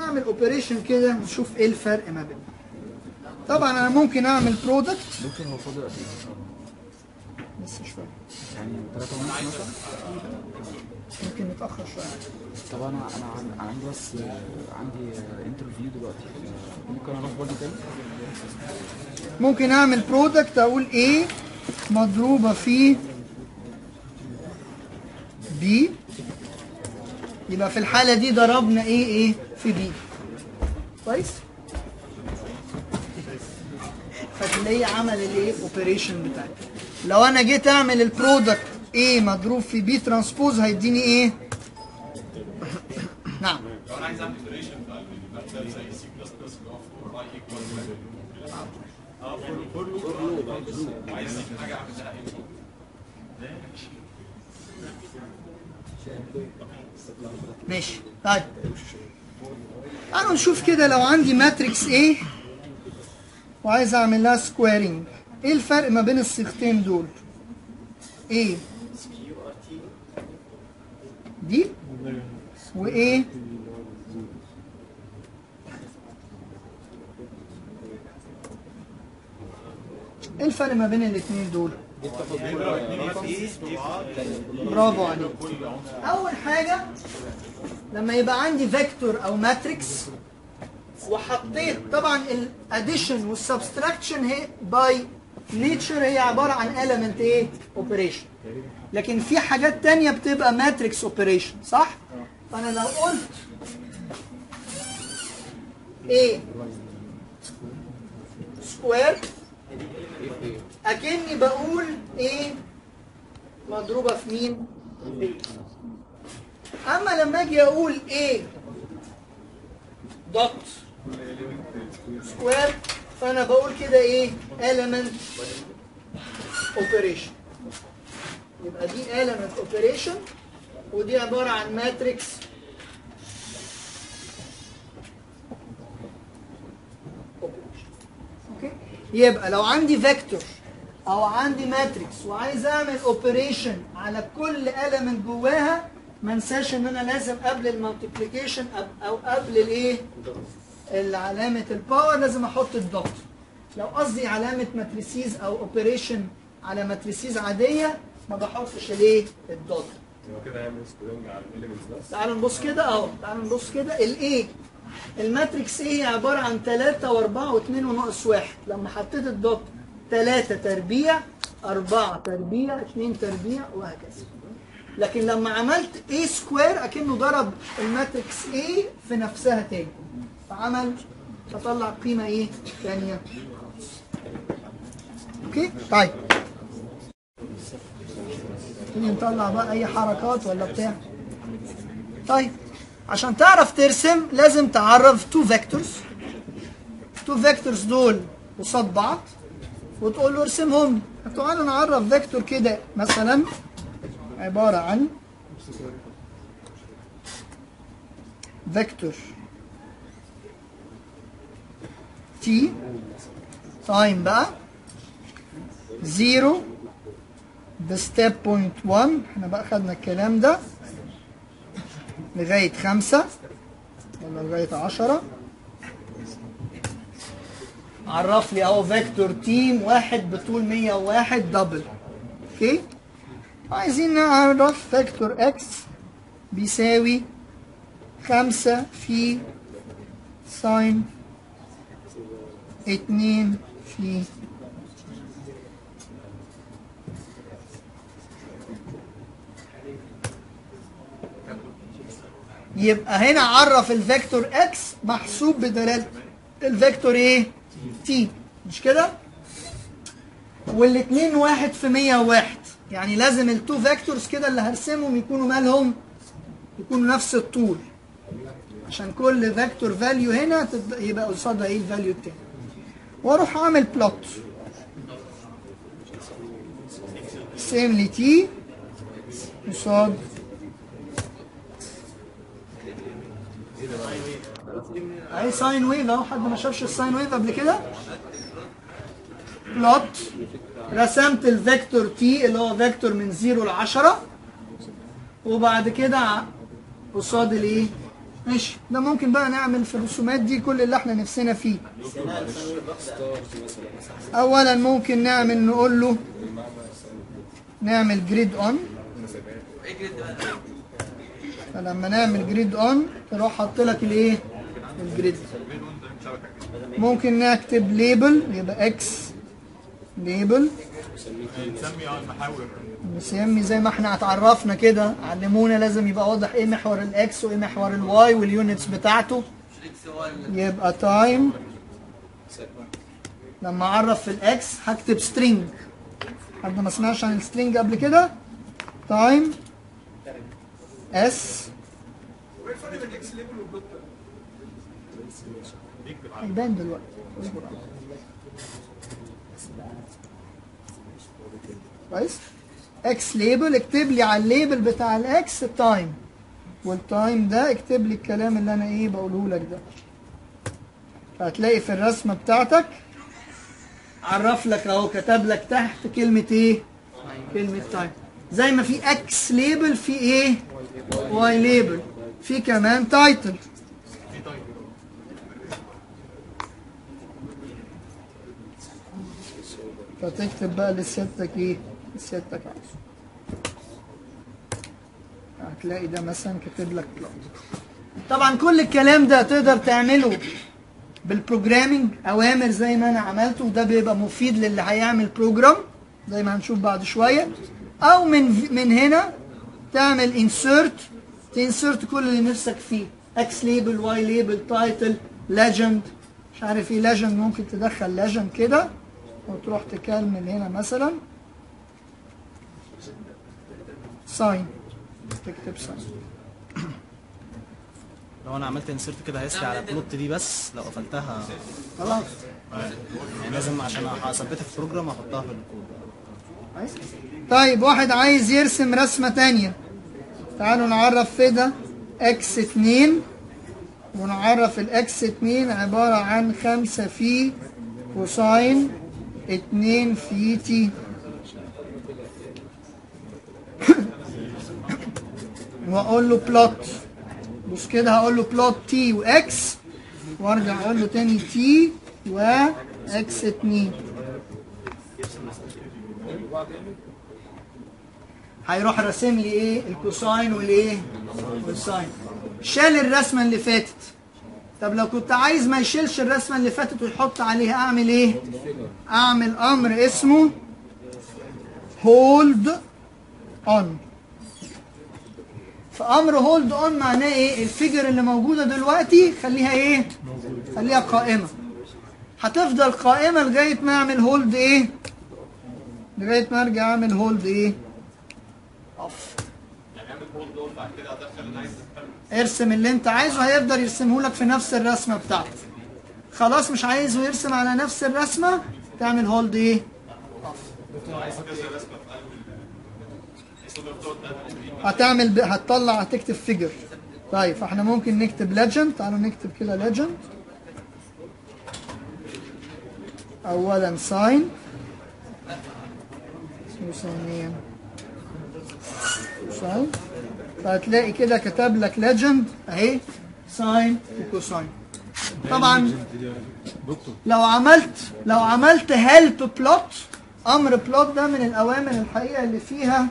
S1: نعمل اوبريشن كده نشوف ايه الفرق ما بينهم طبعا انا ممكن اعمل برودكت
S2: دكتور هو فاضل قد ايه؟
S1: بس شويه
S2: يعني 3 ونص مثلا؟
S1: ممكن نتاخر شويه
S2: طب انا انا عن- أنا عندي بس آه، عندي انترفيو دلوقتي آه، ممكن اروح برضه تاني؟
S1: ممكن اعمل برودكت اقول ايه مضروبه في بي يبقى في الحاله دي ضربنا ايه ايه في بي كويس فتلاقيه عمل الايه اوبريشن بتاعي لو انا جيت اعمل البرودكت ايه مضروب في بي ترانسبوز هيديني ايه نعم
S3: لو انا عايز اعمل اوبريشن بقى المكتب زي سي بلس بلس اللي هو فور باي ايكوال اه فور فور لوب عايز حاجه اعملها ايه
S1: ماشي طيب تعالوا نشوف كده لو عندي ماتريكس A وعايز اعمل لها سكويرنج ايه الفرق ما بين الصيغتين دول A دي و A ايه الفرق ما بين الاثنين دول برافو عليك اول حاجه لما يبقى عندي فيكتور او ماتريكس وحطيت طبعا الاديشن والسبستراكشن هي باي نيتشر هي عباره عن element ايه اوبريشن لكن في حاجات تانية بتبقى ماتريكس اوبريشن صح فانا لو قلت ايه سكوير اكني بقول ايه مضروبه في مين اما لما اجي اقول ايه دوت سكوير فانا بقول كده ايه element operation يبقى دي element operation ودي عباره عن ماتريكس اوكي يبقى لو عندي فيكتور او عندي ماتريكس وعايز اعمل اوبريشن على كل element جواها ما انساش ان انا لازم قبل المالتيبليكيشن او قبل الايه علامه الباور لازم احط الدوت لو قصدي علامه ماتريسيز او اوبريشن على ماتريسيز عاديه ما بحطش الايه الدوت
S3: هو كده هيعمل سكورينج على الاليمنتس بس
S1: تعالوا نبص كده اهو تعالوا نبص كده الايه الماتريكس ايه هي عباره عن 3 و4 و2 وناقص 1 لما حطيت الدوت 3 تربيع 4 تربيع 2 تربيع وهكذا لكن لما عملت A سكوير اكنه ضرب الماتريكس A في نفسها تاني فعمل فطلع قيمه ايه ثانيه اوكي طيب نيجي نطلع بقى اي حركات ولا بتاع طيب عشان تعرف ترسم لازم تعرف تو فيكتورز تو فيكتورز دول قصاد بعض وتقول له ارسمهم لي تعالوا نعرف فيكتور كده مثلا عبارة عن فيكتور تي تايم بقى زيرو بستيب بوينت 1 احنا بقى خدنا الكلام ده لغاية خمسة ولا لغاية عشرة عرف لي اهو فيكتور تيم واحد بطول 101 دبل اوكي عايزين نعرف فيكتور اكس بيساوي خمسة في ساين اتنين في يبقى هنا عرف الفيكتور اكس محسوب بدلاله الفيكتور ايه؟ تي مش كده؟ والاثنين واحد في 101 يعني لازم التو فيكتورز كده اللي هرسمهم يكونوا مالهم؟ يكونوا نفس الطول عشان كل فيكتور فاليو هنا تبدأ يبقى قصادها ايه الفاليو التاني واروح اعمل بلوت سيم لي تي قصاد اهي ساين ويف اهو حد ما شافش الساين ويف قبل كده بلوت رسمت الفيكتور تي اللي هو فيكتور من 0 ل 10 وبعد كده ع- قصاد الايه ماشي ده ممكن بقى نعمل في الرسومات دي كل اللي احنا نفسنا فيه اولا ممكن نعمل نقول له نعمل جريد اون
S5: ايه جريد بقى
S1: فلما نعمل جريد اون تروح حاط لك الايه الجريد ممكن نكتب ليبل يبقى اكس ليبل
S3: نسمي اه المحاور
S1: نسمي زي ما احنا اتعرفنا كده علمونا لازم يبقى واضح ايه محور الاكس وايه محور الواي واليونتس بتاعته
S5: مش اكس هو ال-
S1: يبقى تايم لما اعرف في الاكس هكتب سترينج حد ما سمعش عن السترينج قبل كده تايم اس هيبان دلوقتي اصبر عليا. كويس اكس ليبل اكتب لي على الليبل بتاع الاكس تايم والتايم ده اكتب لي الكلام اللي انا ايه بقوله لك ده فهتلاقي في الرسمه بتاعتك عرف لك اهو كتب لك تحت كلمه ايه كلمه تايم زي ما في اكس ليبل في ايه واي ليبل في كمان تايتل فتكتب بقى لسيادتك ايه لسيادتك عايزه هتلاقي ده مثلا كاتب لك بلوت طبعا كل الكلام ده تقدر تعمله بالبروجرامينج اوامر زي ما انا عملته وده بيبقى مفيد للي هيعمل بروجرام زي ما هنشوف بعد شويه او من من هنا تعمل انسيرت تنسرت كل اللي نفسك فيه اكس ليبل واي ليبل تايتل ليجند مش عارف ايه ليجند ممكن تدخل ليجند كده وتروح تكمل هنا مثلا ساين تكتب ساين
S4: لو انا عملت انسرت كده هيسري على البلوت دي بس لو قفلتها
S1: خلاص
S4: يعني لازم عشان اثبتها في البروجرام احطها في الكود
S1: كويس؟ طيب واحد عايز يرسم رسمة تانية تعالوا نعرف في ده اكس اتنين ونعرف الاكس اتنين عبارة عن خمسة في كوساين اتنين في تي واقول له بلوت بص كده هقول له بلوت تي واكس وارجع اقول له تاني تي واكس اتنين هيروح راسم لي ايه الكوساين والايه والساين شال الرسمه اللي فاتت طب لو كنت عايز ما يشيلش الرسمه اللي فاتت ويحط عليها اعمل ايه اعمل امر اسمه هولد اون فامر هولد اون معناه ايه الفيجر اللي موجوده دلوقتي خليها ايه خليها قائمه هتفضل قائمه لغايه ما اعمل هولد ايه لغايه ما ارجع اعمل هولد ايه اوف
S3: يعني اعمل هولد اون بعد كده ادخل اللي عايز
S1: ارسم اللي انت عايزه هيقدر يرسمه لك في نفس الرسمه بتاعتك خلاص مش عايزه يرسم على نفس الرسمه تعمل هولد ايه
S3: عايز كذا رسمه في قلب الصدر بتقعد تقلب
S1: هتعمل ب... هتطلع هتكتب فيجر طيب فاحنا ممكن نكتب ليجند تعالوا نكتب كده ليجند اولا ساين ثانيا ساين فهتلاقي كده كتب لك ليجند اهي ساين وكوساين طبعا لو عملت لو عملت هيلب بلوت امر بلوت ده من الاوامر الحقيقه اللي فيها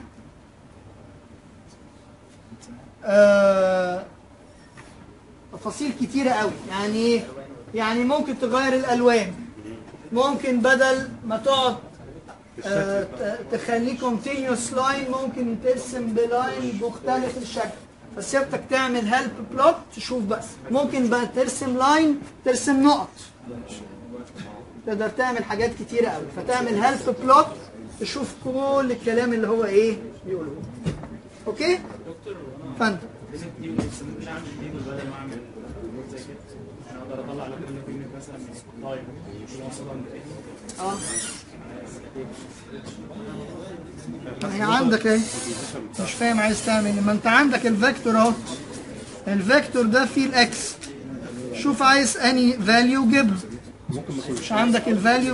S1: آه، تفاصيل كتيرة قوي يعني ايه يعني ممكن تغير الالوان ممكن بدل ما تقعد آه، ت- تخليه continuous لاين ممكن ترسم بلاين مختلف الشكل فسيبتك تعمل هيلب بلوت تشوف بس ممكن بقى ترسم لاين ترسم نقط تقدر تعمل حاجات كتيرة قوي فتعمل هيلب بلوت تشوف كل الكلام اللي هو ايه بيقوله اوكي فانت اه ما هي عندك اهي مش فاهم عايز تعمل ايه ما انت عندك الفيكتور اهو الفيكتور ده فيه الاكس شوف عايز اني فاليو جيبها مش عندك الفاليو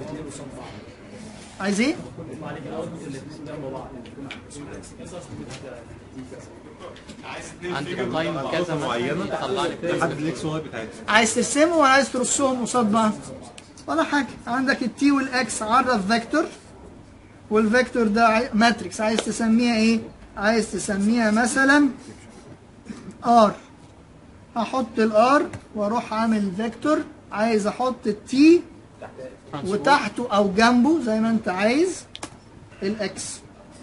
S1: عايز ايه؟
S3: عايز
S6: عند التايم كذا
S7: معينه
S6: طلع لك
S7: لحد الاكس واي بتاعتها
S1: عايز ترسمه ولا عايز ترصهم قصاد بعض ولا حاجه عندك التي والاكس عرف فيكتور والفيكتور ده عاي- ماتريكس عايز تسميها ايه عايز تسميها مثلا ار هحط الار واروح عامل فيكتور عايز احط التي وتحته او جنبه زي ما انت عايز الاكس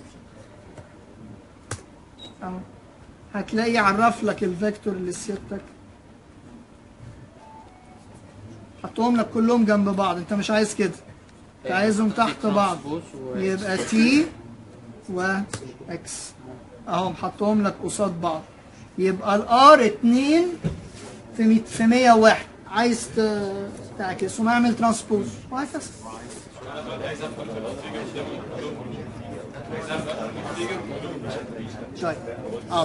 S1: اهو هتلاقي يعرف لك الفيكتور اللي سيادتك حطهم لك كلهم جنب بعض انت مش عايز كده انت عايزهم تحت بعض يبقى تي واكس اهو محطهم لك قصاد بعض يبقى الار 2 في 100 في 101 عايز ت- تعكسهم اعمل ترانسبوز وهكذا طيب حاضر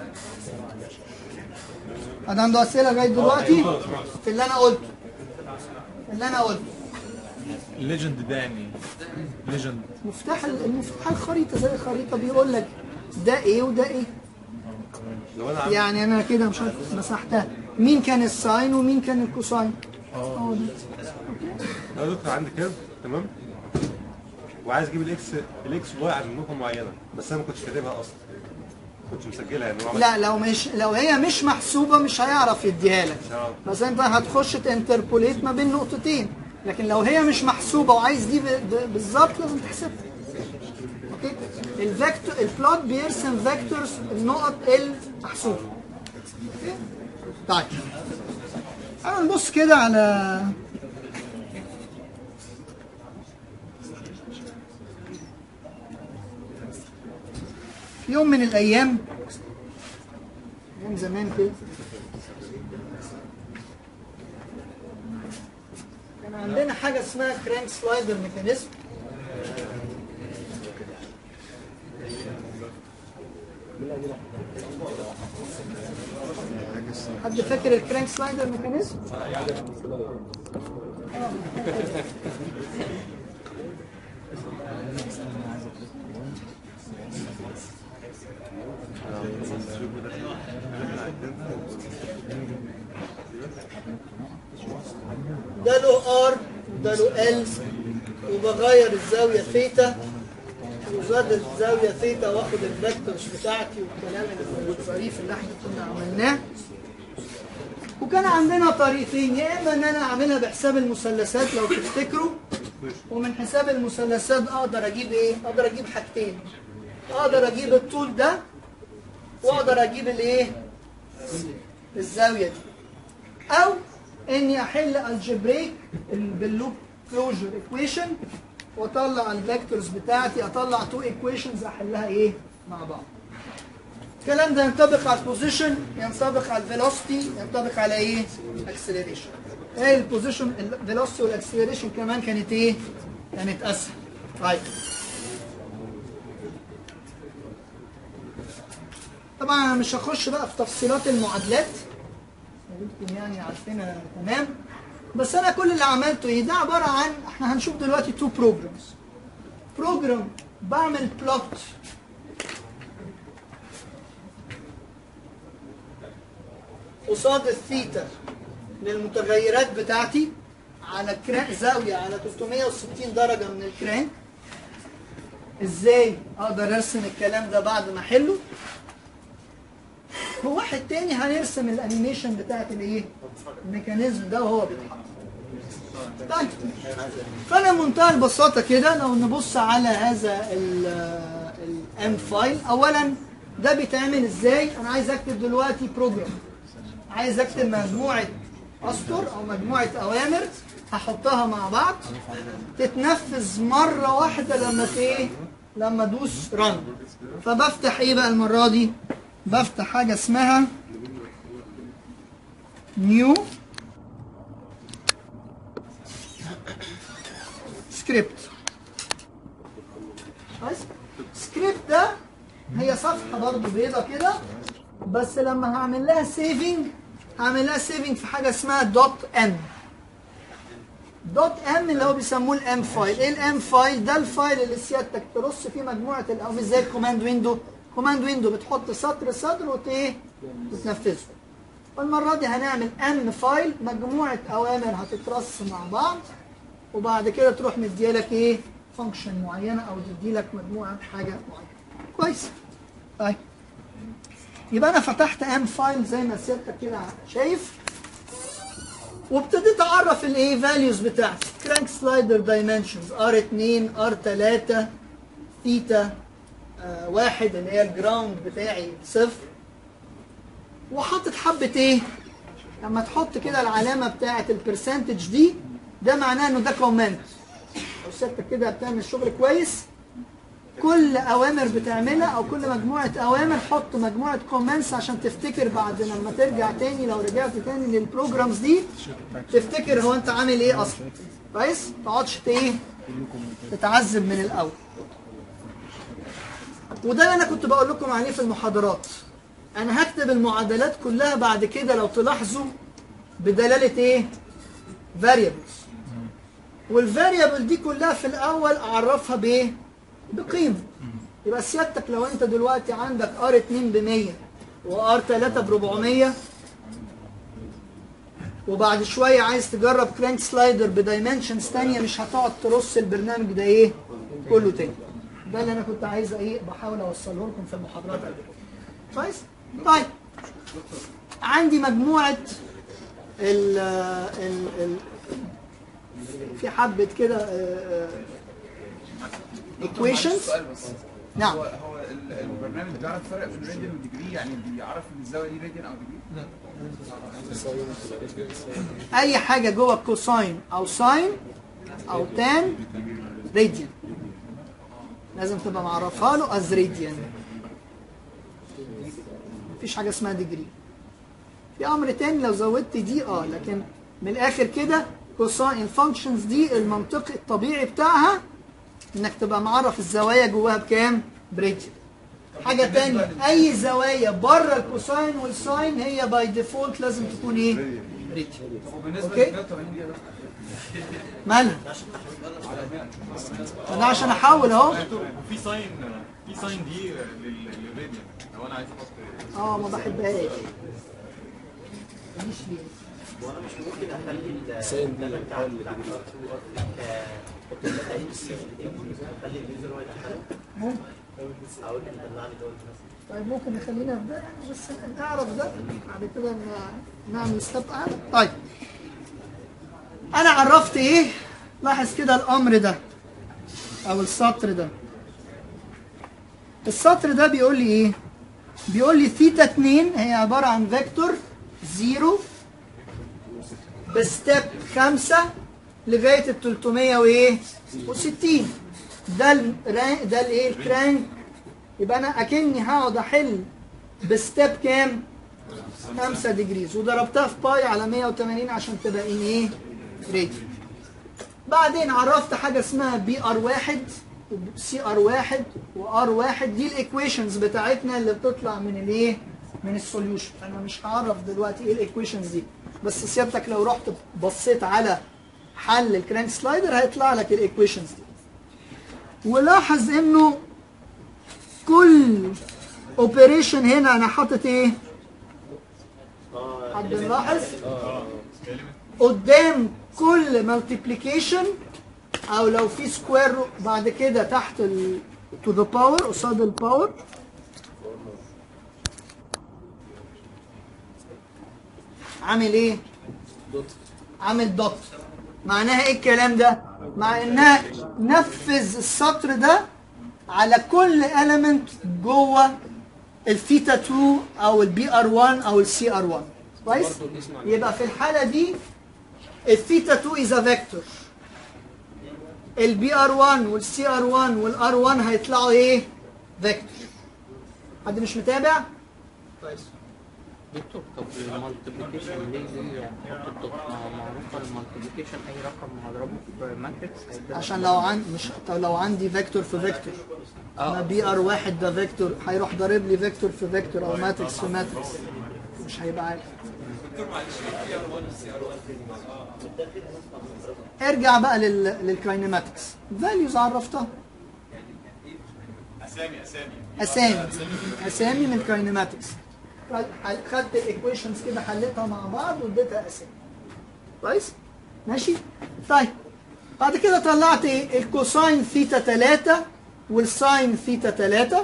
S1: حد عنده اسئله لغايه دلوقتي في اللي انا قلته في اللي انا قلته
S3: الليجند ده يعني ليجند
S1: مفتاح المفتاح الخريطه زي الخريطه بيقول لك ده ايه وده ايه
S7: لو انا عامل
S1: يعني انا كده مش عارف مسحتها مين كان الساين ومين كان الكوساين اه ده.
S7: لو دكتور عندي كيرف تمام وعايز اجيب الاكس الاكس واي عند نقطه معينه بس انا ما كنتش كاتبها اصلا كنت مسجلها يعني هو عمل-
S1: لا لو مش لو هي مش محسوبه مش هيعرف يديها لك
S7: آه.
S1: بس انت هتخش تنتربوليت ما بين نقطتين لكن لو هي مش محسوبه وعايز دي ب- ب- بالظبط لازم تحسبها اوكي الفيكتور البلوت بيرسم فيكتورز النقط المحسوبه اوكي طيب تعالوا نبص كده على في يوم من الايام ايام زمان كده كان عندنا حاجه اسمها كرانك سلايدر ميكانيزم حد فاكر الكرانك سلايدر ميكانيزم؟ ده له ار وده له ال وبغير الزاويه ثيتا وزاد الزاويه ثيتا واخد الفيكتورز بتاعتي والكلام اللي الظريف اللي احنا كنا عملناه وكان عندنا طريقتين يا اما ان انا اعملها بحساب المثلثات لو تفتكروا ومن حساب المثلثات اقدر اجيب ايه؟ اقدر اجيب حاجتين اقدر اجيب الطول ده واقدر اجيب الايه؟ الزاويه دي او اني احل الجبريك باللوب كلوجر ايكويشن واطلع الفيكتورز بتاعتي اطلع تو ايكويشنز احلها ايه مع بعض الكلام ده ينطبق على البوزيشن ينطبق على الفيلوسيتي ينطبق على ايه اكسلريشن ايه البوزيشن الفيلوسيتي والاكسلريشن كمان كانت ايه كانت اسهل طيب طبعا انا مش هخش بقى في تفصيلات المعادلات انتم يعني عارفينها تمام بس انا كل اللي عملته ايه ده عباره عن احنا هنشوف دلوقتي تو بروجرامز بروجرام بعمل بلوت قصاد الثيتا للمتغيرات بتاعتي على كران زاويه على 360 درجه من الكران ازاي اقدر ارسم الكلام ده بعد ما احله وواحد تاني هنرسم الانيميشن بتاعت الايه الميكانيزم ده وهو بيتحرك طيب فانا بمنتهى البساطه كده لو نبص على هذا الام فايل اولا ده بيتعمل ازاي انا عايز اكتب دلوقتي بروجرام عايز اكتب مجموعه اسطر او مجموعه اوامر هحطها مع بعض تتنفذ مره واحده لما ت- ايه لما ادوس رن فبفتح ايه بقى المره دي بفتح حاجه اسمها نيو سكريبت كويس سكريبت ده هي صفحه برضو بيضه كده بس لما هعمل لها سيفنج هعمل لها سيفنج في حاجه اسمها دوت ام دوت ام اللي هو بيسموه الام فايل ايه الام فايل ده الفايل اللي سيادتك ترص فيه مجموعه ال- او مش زي الكوماند ويندو كوماند ويندو بتحط سطر سطر وت ايه وتنفذه فالمره دي هنعمل ام فايل مجموعه اوامر هتترص مع بعض وبعد كده تروح مديالك ايه فانكشن معينه او تديلك مجموعه حاجه معينه كويس طيب يبقى انا فتحت ام فايل زي ما سيادتك كده شايف وابتديت اعرف الايه فاليوز بتاعتي كرانك سلايدر دايمنشنز ار 2 ار 3 ثيتا آه واحد اللي هي الجراوند بتاعي صفر وحاطط حبه ايه لما تحط كده العلامه بتاعه البرسنتج دي ده معناه انه ده كومنت لو سيادتك كده بتعمل شغل كويس كل اوامر بتعملها او كل مجموعه اوامر حط مجموعه كومنتس عشان تفتكر بعد لما ترجع تاني لو رجعت تاني للبروجرامز دي تفتكر هو انت عامل ايه اصلا كويس ما تقعدش ت- ايه تتعذب من الاول وده اللي انا كنت بقول لكم عليه في المحاضرات انا هكتب المعادلات كلها بعد كده لو تلاحظوا بدلاله ايه variables والفاريبل دي كلها في الاول اعرفها بايه بقيمه يبقى سيادتك لو انت دلوقتي عندك ار 2 ب 100 وار 3 ب 400 وبعد شويه عايز تجرب كرانك سلايدر بدايمنشنز ثانيه مش هتقعد ترص البرنامج ده ايه كله تاني ده اللي انا كنت عايز ايه بحاول اوصله لكم في المحاضرات قبل كده كويس طيب عندي مجموعه ال ال ال في حبه كده آه، آه، equations
S6: سؤال بس
S1: نعم
S6: هو هو ال- البرنامج بيعرف فرق في الراديان والديجري يعني بيعرف ان الزاويه دي راديان او ديجري؟
S1: اي حاجه جوه كوساين او ساين او تان راديان لازم تبقى معرفها له از راديان مفيش حاجه اسمها ديجري في امر تاني لو زودت دي اه لكن من الاخر كده كوساين الفانكشنز دي المنطقي الطبيعي بتاعها انك تبقى معرف الزوايا جواها بكام براديان حاجه تانية اي زوايا بره الكوساين والساين هي باي ديفولت لازم تكون ايه راديان
S6: طب وبالنسبه
S1: أوكي.
S6: ل 180 دي يا دكتور؟
S1: مالها انا عشان احول اهو
S3: في ساين في ساين دي لل- للراديان لو انا عايز احط
S1: اه ما بحبهاش ماليش فيها ممكن طيب ممكن نخلينا في ده يعني بس نعرف ده بعد كده ن- نعمل ستيب اعلى طيب انا عرفت ايه لاحظ كده الامر ده او السطر ده السطر ده بيقول لي ايه بيقول لي ثيتا 2 هي عباره عن فيكتور 0 بستيب 5 لغايه ال 300 وايه و60 ده الرا- ده الايه الكرانك يبقى انا اكني هقعد احل بستيب كام 5 ديجريز وضربتها في باي على 180 عشان تبقى ان ايه راديو بعدين عرفت حاجه اسمها بي ار واحد سي ار واحد وار واحد دي الايكويشنز بتاعتنا اللي بتطلع من الايه من السوليوشن انا مش هعرف دلوقتي ايه الايكويشنز دي بس سيادتك لو رحت بصيت على حل الكرانك سلايدر هيطلع لك الايكويشنز دي ولاحظ انه كل اوبريشن هنا انا حاطط ايه حد ملاحظ قدام كل مالتيبليكيشن او لو في سكوير بعد كده تحت ال to the power قصاد الباور عامل ايه؟ عامل دوت معناها ايه الكلام ده؟ مع انها نفذ السطر ده على كل element جوه الثيتا 2 او البي ار 1 او السي ار 1 كويس؟ يبقى في الحاله دي الثيتا 2 is a vector البي ار 1 والسي ار 1 والار 1 هيطلعوا ايه؟ فيكتور حد مش متابع؟ كويس
S8: دكتور طب المالتيبليكيشن ليه ليه هحط الدكتور ما هو معروف المالتيبليكيشن اي رقم هضربه في ماتريكس هيدينا
S1: عشان لو عن مش طب لو عندي فيكتور في فيكتور انا بي ار واحد ده فيكتور هيروح ضارب لي فيكتور في فيكتور او ماتريكس في ماتريكس مش هيبقى عارف ارجع بقى لل... للكاينماتكس فاليوز عرفتها
S3: اسامي اسامي
S1: اسامي اسامي من كاينماتكس خدت الايكويشنز كده حليتها مع بعض واديتها اسامي كويس ماشي طيب بعد كده طلعت ايه الكوساين ثيتا 3 والساين ثيتا 3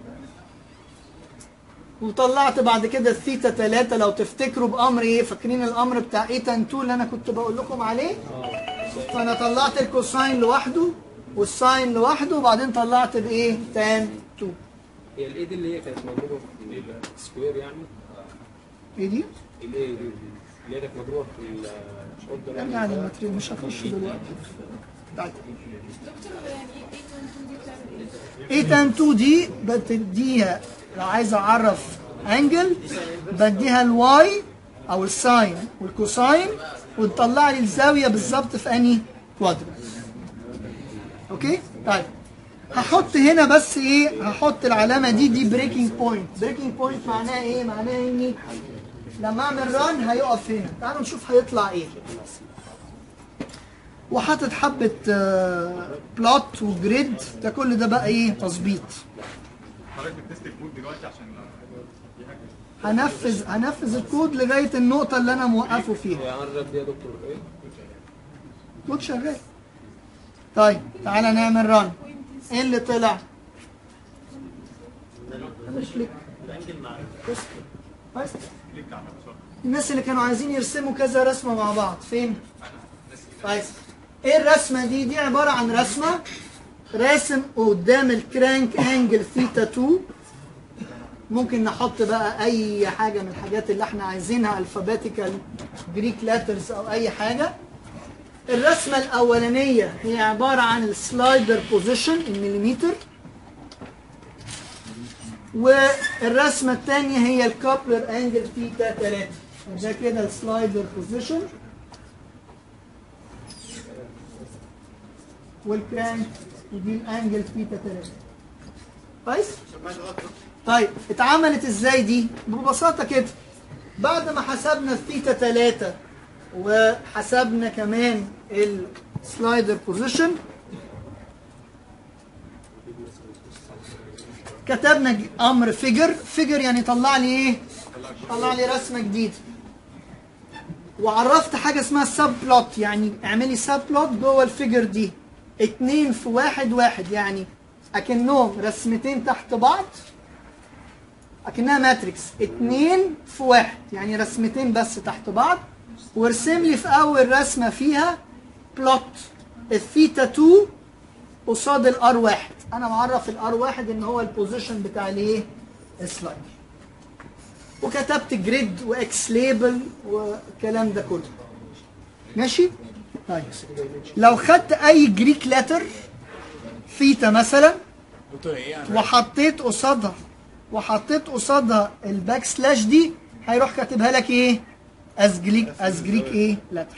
S1: وطلعت بعد كده الثيتا 3 لو تفتكروا بامر ايه فاكرين الامر بتاع ايتان 2 اللي انا كنت بقول لكم عليه فانا طلعت الكوساين لوحده والساين لوحده وبعدين طلعت بايه تان 2
S9: هي الايه دي اللي هي كانت مضروبه في ايه ده سكوير يعني
S1: ايه دي؟
S9: الايه دي اللي هي كانت مضروبه في الشوط
S1: يعني على الماتريال مش هخش دلوقتي طيب
S10: دكتور يعني ايه 8 2 دي بتعمل ايه؟
S1: ايه تان 2 دي بديها لو عايز اعرف انجل بديها الواي او الساين والكوساين وتطلع لي الزاويه بالظبط في انهي كوادرنت اوكي طيب هحط هنا بس ايه هحط العلامه دي دي بريكنج بوينت بريكنج بوينت معناها ايه معناها اني لما اعمل ران هيقف هنا تعالوا نشوف هيطلع ايه وحاطط حبه آه، بلوت وجريد ده كل ده بقى ايه تظبيط
S3: حضرتك بتست الكود دلوقتي عشان في حاجه
S1: هنفذ هنفذ الكود لغايه النقطه اللي انا موقفه فيها
S9: هي عرض دي يا دكتور ايه؟
S1: كود شغال طيب تعالى نعمل ران ايه اللي طلع مش كليك بس بس الناس اللي كانوا عايزين يرسموا كذا رسمه مع بعض فين كويس ايه الرسمه دي دي عباره عن رسمه راسم قدام الكرانك انجل ثيتا 2 ممكن نحط بقى اي حاجه من الحاجات اللي احنا عايزينها الفابيتيكال جريك لاترز او اي حاجه الرسمه الاولانيه هي عباره عن السلايدر بوزيشن المليمتر والرسمه الثانيه هي الكابلر انجل ثيتا 3 ده كده السلايدر بوزيشن والكرانك ودي الانجل ثيتا 3 كويس طيب اتعملت ازاي دي ببساطه كده بعد ما حسبنا الثيتا 3 وحسبنا كمان السلايدر بوزيشن كتبنا ج- امر فيجر فيجر يعني طلع لي ايه طلع لي رسمه جديده وعرفت حاجه اسمها سب بلوت يعني اعملي سب بلوت جوه الفيجر دي اتنين في واحد واحد يعني اكنهم رسمتين تحت بعض اكنها ماتريكس اتنين في واحد يعني رسمتين بس تحت بعض وارسم لي في اول رسمه فيها بلوت الثيتا 2 قصاد الار واحد انا معرف الار واحد ان هو البوزيشن بتاع الايه السلايد وكتبت جريد واكس ليبل والكلام ده كله ماشي طيب لو خدت اي جريك لتر ثيتا مثلا وحطيت قصادها وحطيت قصادها الباك سلاش دي هيروح كاتبها لك ايه از جريك از جريك ايه لتر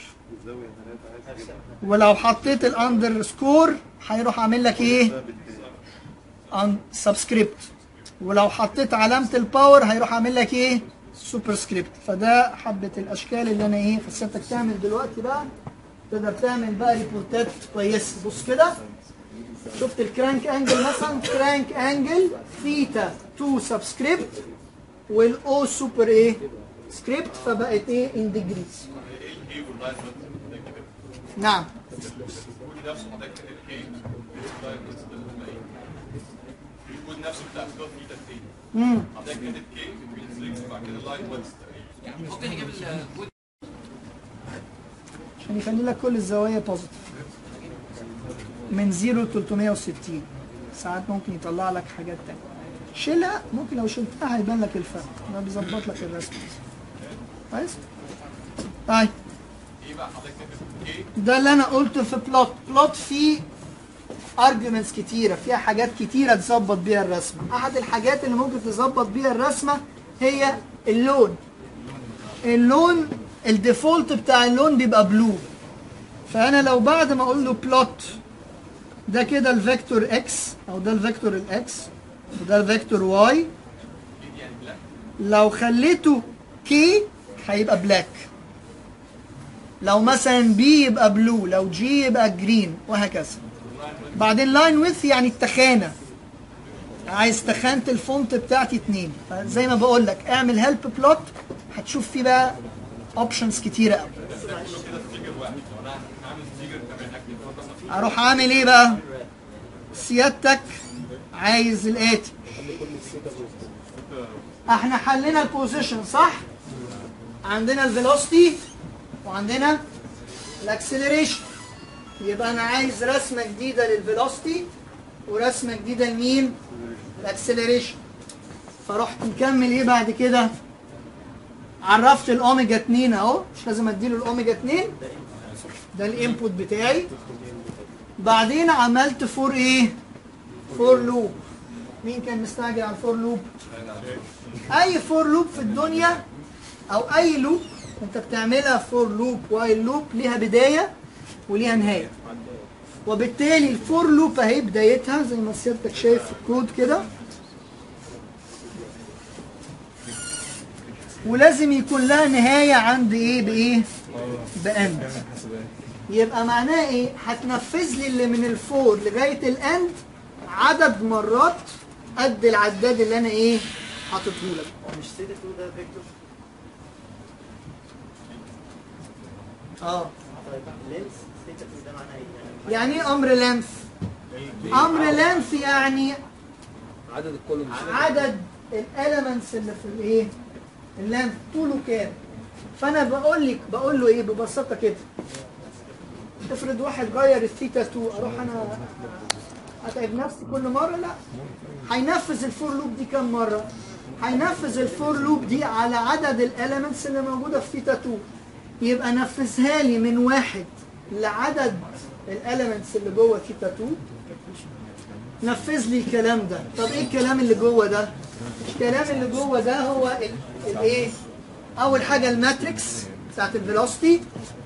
S1: ولو حطيت الاندر سكور هيروح عامل لك ايه ان سبسكريبت ولو حطيت علامه الباور هيروح عامل لك ايه سوبر سكريبت فده حبه الاشكال اللي انا ايه فسيبتك تعمل دلوقتي بقى تقدر تعمل بقى ريبورتات كويسه بص كده شفت الكرانك انجل مثلا كرانك انجل ثيتا 2 سبسكريبت والاو سوبر ايه سكريبت فبقت ايه ان ديجريز
S3: ايه واللاين ده كده
S1: نعم
S3: الكود نفسه حضرتك الكي اللاين ده ايه الكود نفسه بتاع سكوت ميتا 2
S1: امم
S3: حضرتك كاتب كي وبعد وبعد كده لاين ويدز تقريبا
S5: ممكن يجيب الكود
S1: عشان يخلي لك كل الزوايا بوزيتيف من 0 ل 360 ساعات ممكن يطلع لك حاجات تانية شيلها ممكن لو شلتها هيبان لك الفرق ده بيظبط لك الرسم كويس طيب
S3: ايه بقى حضرتك كاتب كي
S1: ده اللي انا قلته في بلوت بلوت فيه ارجيومنتس كتيره فيها حاجات كتيره تظبط بيها الرسمه احد الحاجات اللي ممكن تظبط بيها الرسمه هي اللون اللون الديفولت بتاع اللون بيبقى بلو فانا لو بعد ما اقول له بلوت ده كده الفيكتور اكس او ده الفيكتور الاكس وده الفيكتور واي لو خليته كي هيبقى بلاك لو مثلا بي يبقى بلو لو جي يبقى جرين وهكذا بعدين لاين ويث يعني التخانه عايز تخانة الفونت بتاعتي اتنين فزي ما بقول لك اعمل هيلب بلوت هتشوف فيه بقى اوبشنز كتيرة قوي اروح اعمل ايه بقى سيادتك عايز الاتي احنا حلينا البوزيشن صح عندنا الفيلوسيتي وعندنا الاكسلريشن يبقى انا عايز رسمه جديده للفيلوسيتي ورسمه جديده لمين الاكسلريشن فرحت مكمل ايه بعد كده عرفت الاوميجا 2 اهو مش لازم اديله الاوميجا 2 ده الانبوت بتاعي بعدين عملت فور ايه فور لوب مين كان مستعجل على الفور لوب اي فور لوب في الدنيا او اي لوب انت بتعملها فور لوب وايل لوب ليها بدايه وليها نهايه وبالتالي الفور لوب اهي بدايتها زي ما سيادتك شايف في الكود كده ولازم يكون لها نهايه عند ايه بايه باند يبقى معناه ايه هتنفذ لي اللي من الفور لغايه الاند عدد مرات قد العداد اللي انا ايه حاططه لك
S4: مش سيدة ده فيكتور
S1: اه
S4: طيب لينس سيدة ده معناها ايه؟ يعني
S1: يعني ايه امر لينث امر لينث يعني
S9: عدد الكولومز
S1: عدد الاليمنتس اللي في الايه اللينث طوله كام فانا بقول لك بقول له ايه ببساطه كده افرض واحد غير الثيتا 2 اروح انا اتعب نفسي كل مره لا هينفذ الفور لوب دي كام مره هينفذ الفور لوب دي على عدد الاليمنتس اللي موجوده في ثيتا 2 يبقى نفذها لي من واحد لعدد الاليمنتس اللي جوه ثيتا 2 نفذ لي الكلام ده طب ايه الكلام اللي جوه ده الكلام اللي جوه ده هو ال- الايه اول حاجه الماتريكس بتاعت الفيلوسيتي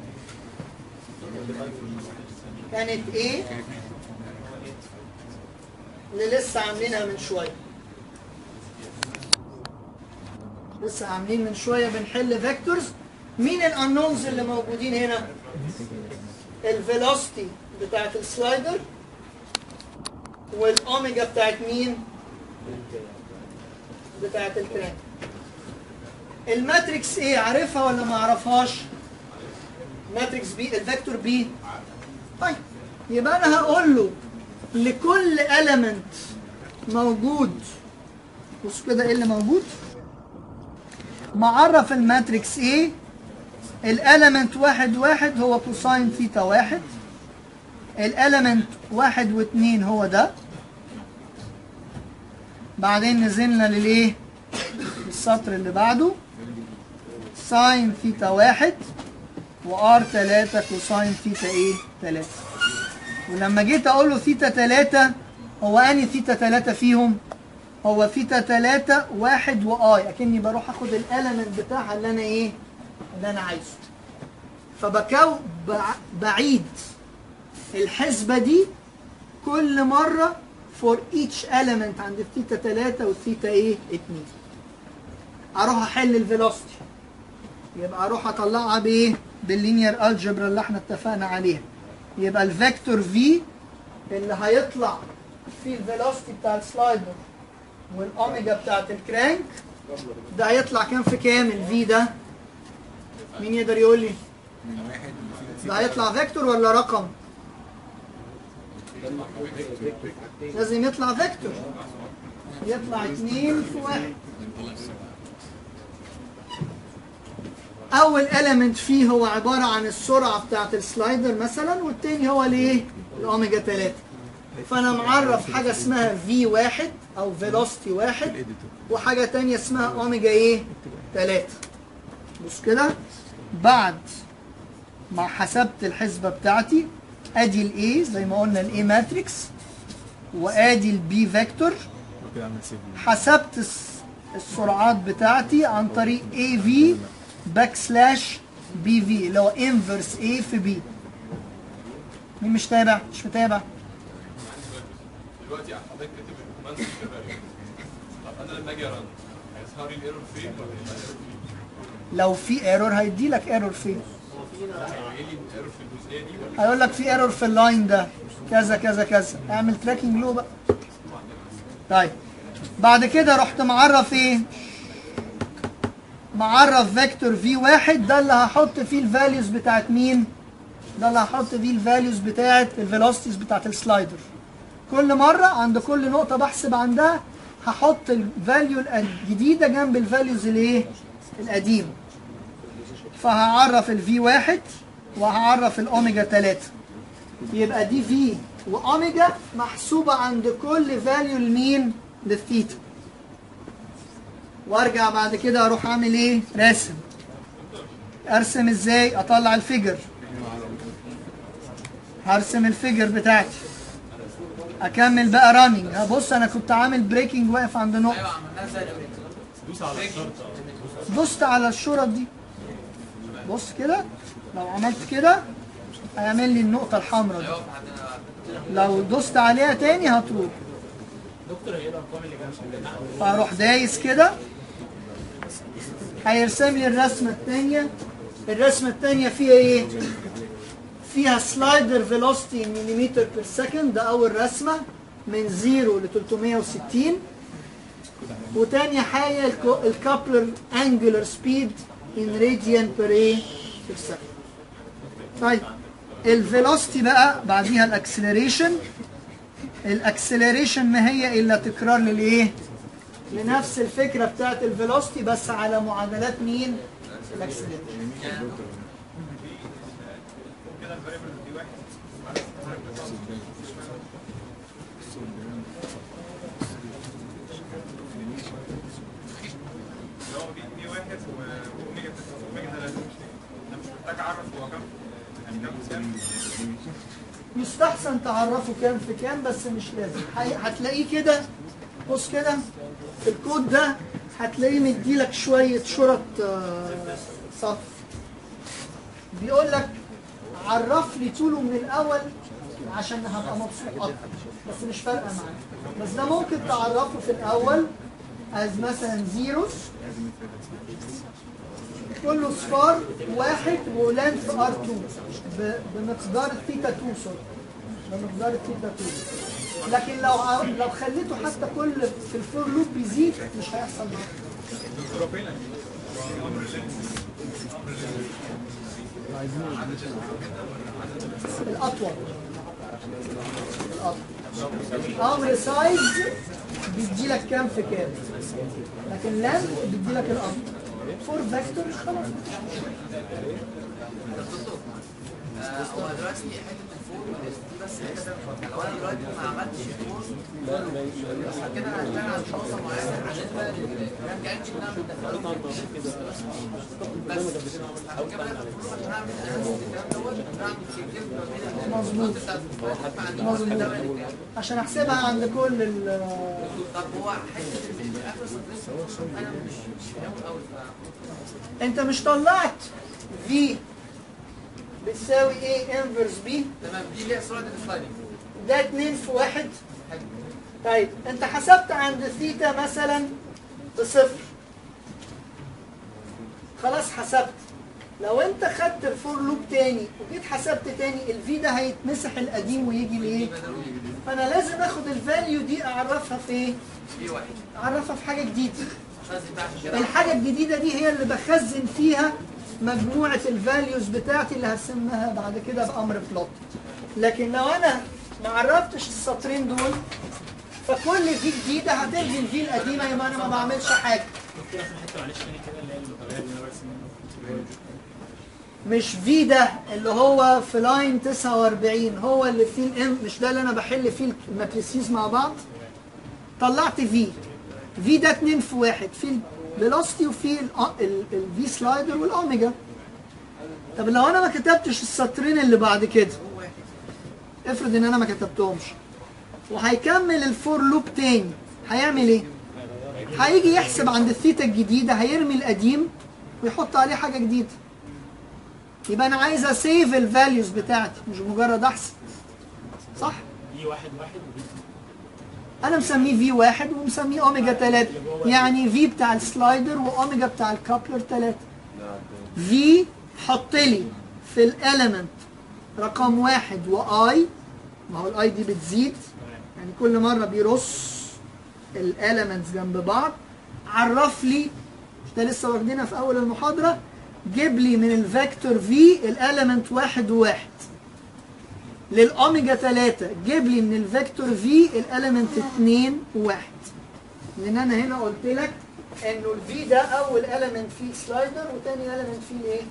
S1: كانت ايه اللي لسه عاملينها من شويه لسه عاملين من شويه بنحل فيكتورز مين الانونز اللي موجودين هنا الفيلوسيتي بتاعت السلايدر والاوميجا بتاعت مين بتاعت الكران الماتريكس ايه عارفها ولا ما اعرفهاش ماتريكس بي الفيكتور بي طيب يبقى انا هقول له لكل element موجود بص كده ايه اللي موجود معرف الماتريكس ايه الاليمنت واحد واحد هو كوساين ثيتا واحد الاليمنت واحد واثنين هو ده بعدين نزلنا للايه السطر اللي بعده ساين ثيتا واحد وار تلاتة كوساين ثيتا ايه تلاتة ولما جيت اقول له ثيتا تلاتة هو اني ثيتا تلاتة فيهم هو ثيتا تلاتة واحد واي اكني بروح اخد الاليمنت بتاعها اللي انا ايه اللي انا عايزه فبكو بع- بعيد الحسبة دي كل مرة for each element عند الثيتا 3 والثيتا ايه 2 اروح احل الفيلوسيتي يبقى اروح اطلعها بايه باللينير الجبرا اللي احنا اتفقنا عليها يبقى الفيكتور في اللي هيطلع في الفيلوسيتي بتاع السلايدر والاوميجا بتاعت الكرانك ده هيطلع كام في كام الفي ده مين يقدر يقول لي ده هيطلع فيكتور ولا رقم لازم يطلع فيكتور يطلع اتنين في واحد اول element فيه هو عبارة عن السرعة بتاعت السلايدر مثلا والتاني هو الايه الاوميجا 3 فانا معرف حاجة اسمها في واحد او فيلوسيتي واحد وحاجة تانية اسمها اوميجا ايه 3 بص كده بعد ما حسبت الحسبة بتاعتي ادي الاي زي ما قلنا الاي ماتريكس وادي البي فيكتور حسبت الس- السرعات بتاعتي عن طريق اي في باك سلاش بي في اللي هو انفرس اي في بي مين مش تابع مش متابع
S3: دلوقتي حضرتك كاتب الكوماند فاريبل طب انا لما اجي ارن هيظهر لي الايرور فين ولا هيبقى الايرور فين؟
S1: لو في ايرور هيدي لك ايرور فين
S3: هيقول لي الايرور في الجزئيه دي ولا
S1: هيقول لك في ايرور في اللاين ده كذا كذا كذا اعمل تراكنج له بقى طيب بعد كده رحت معرف ايه معرف فيكتور في واحد ده اللي هحط فيه الفاليوز بتاعت مين ده اللي هحط فيه الفاليوز بتاعت الفيلوسيتيز بتاعت السلايدر كل مرة عند كل نقطة بحسب عندها هحط الفاليو الجديدة جنب الفاليوز الايه القديمة فهعرف الفي واحد وهعرف الاوميجا 3 يبقى دي في واوميجا محسوبة عند كل فاليو لمين للثيتا وارجع بعد كده اروح اعمل ايه راسم ارسم ازاي اطلع الفيجر هرسم الفيجر بتاعتي اكمل بقى راننج هبص انا كنت عامل بريكنج واقف عند نقطه
S5: ايوه عملناها زي الامريكا
S3: دوس على الشرطه
S1: دوست على الشرط دي بص كده لو عملت كده هيعمل لي النقطه الحمراء دي
S5: هيقف عندنا
S1: لو دوست عليها تاني هتروح
S9: دكتور هي الارقام اللي جنب
S1: فاروح دايس كده هيرسم لي الرسمه الثانيه الرسمه الثانيه فيها ايه فيها سلايدر فيلوسيتي مليمتر بير سكند ده اول رسمه من 0 ل 360 وتاني حاجه الكو- الكابلر انجولار سبيد ان راديان بير ايه بير سكند طيب الفيلوسيتي بقى بعديها الاكسلريشن الاكسلريشن ما هي الا تكرار للايه لنفس الفكره بتاعت الفيلوسيتي بس على معادلات مين الاكسلريشن
S6: اللي هو بي بي واحد و- واوميجا اوميجا 3 انا مش محتاج اعرف هو كام يعني كام كام
S1: يستحسن تعرفه كام في كام بس مش لازم هي- هتلاقيه كده بص كده في الكود ده هتلاقيه مديلك شويه شرط آه، صف بيقول لك عرف لي طوله من الاول عشان هبقى مبسوط اكتر بس مش فارقه معايا بس ده ممكن تعرفه في الاول از مثلا زيروز كله صفار واحد ولانث ار 2 ب- بمقدار الثيتا 2 سوري بمقدار الثيتا 2 لكن لو ع- لو خليته حتى كل في الفور لوب بيزيد مش هيحصل معاك الاطول الاطول امر سايز بيدي لك كام في كام لكن لان بيدي لك الاطول فور فيكتور خلاص
S5: آه، هو دلوقتي حته الفور دي بس حته لو انا دلوقتي ما عملتش فور بس كده انا هشتغل على نقطه معينه بالنسبه للكلام جاي ان انا مدخله بس او كده الفور عشان اعمل اناليسيس الكلام دوت بعمل تشيك
S1: مظبوط مظبوط عشان احسبها عند كل ال
S5: طب هو حته الاخر سطرين انا مش مش فاهم قوي
S1: انت مش طلعت في بتساوي ايه انفرس بي
S5: تمام دي اللي هي سرعه السلايدنج
S1: ده 2 في 1 طيب انت حسبت عند ثيتا مثلا بصفر خلاص حسبت لو انت خدت الفور لوب تاني وجيت حسبت تاني الفي ده هيتمسح القديم ويجي لايه فانا لازم اخد الفاليو دي اعرفها في ايه
S5: في واحد
S1: اعرفها في حاجه جديده
S5: خزن بقى عشان كده
S1: الحاجه الجديده دي هي اللي بخزن فيها مجموعه الفاليوز بتاعتي اللي هرسمها بعد كده بامر بلوت لكن لو انا ما عرفتش السطرين دول فكل في جديده هتلغي الفي القديمه يبقى انا ما بعملش حاجه
S9: حته معلش تاني كده اللي هي الطريقه اللي انا برسم منها
S1: مش في ده اللي هو في لاين 49 هو اللي فيه الام مش ده اللي انا بحل فيه الماتريسيز مع بعض طلعت في في ده 2 في 1 في الفيلوسيتي وفي الفي سلايدر والاوميجا طب لو انا ما كتبتش السطرين اللي بعد كده افرض ان انا ما كتبتهمش وهيكمل الفور لوب تاني هيعمل ايه؟ هيجي يحسب عند الثيتا الجديده هيرمي القديم ويحط عليه حاجه جديده يبقى انا عايز اسيف الفاليوز بتاعتي مش مجرد احسب صح
S9: دي واحد واحد ودي
S1: انا مسميه في واحد ومسميه اوميجا 3 يعني في بتاع السلايدر واوميجا بتاع الكابلر 3 في حط لي في الاليمنت رقم واحد واي ما هو الاي دي بتزيد يعني كل مره بيرص الاليمنتس جنب بعض عرف لي مش ده لسه واخدينها في اول المحاضره جيب لي من الفيكتور في الاليمنت واحد وواحد للاوميجا 3 جيب لي من الفيكتور في الاليمنت 2 وواحد لان انا هنا قلت لك انه الفي ده اول اليمنت فيه سلايدر وتاني اليمنت فيه الايه؟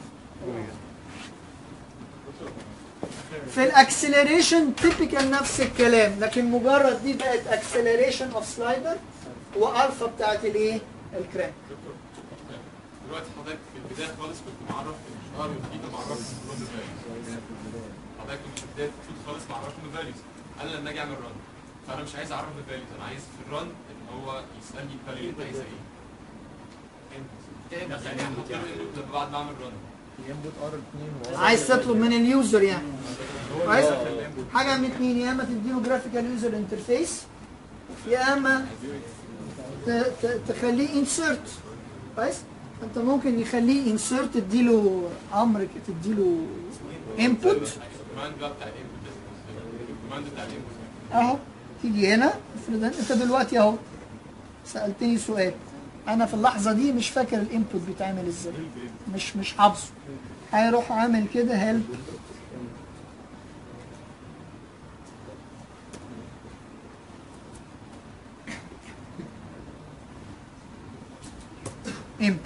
S1: في الاكسلريشن تيبيكال نفس الكلام لكن مجرد دي بقت اكسلريشن اوف سلايدر والفا بتاعت الايه؟ الكرام
S3: دلوقتي حضرتك في البدايه خالص كنت معرف الار والثيتا معرف الرون فاليوز حضرتك كنت في بدايه الكود خالص معرف الفاليوز انا لما اجي اعمل رن فانا مش عايز اعرف الفاليوز انا عايز في الرن ان هو يسالني الفاليو اللي انت عايزها ايه يعني احط له input لما بعد ما اعمل رن
S1: عايز تطلب من اليوزر يعني كويس حاجه من اتنين يا اما تديله جرافيكال يوزر انترفيس يا اما ت- ت- تخليه انسرت كويس انت ممكن يخليه انسرت تديله امر ك- تديله انبوت
S3: الكوماند بقى بتاع الانبوت الكوماند بتاع الانبوت
S1: اهو تيجي هنا افرض انت دلوقتي اهو سالتني سؤال انا في اللحظه دي مش فاكر الانبوت بيتعمل ازاي مش مش حافظه هيروح عامل كده هيلب انبوت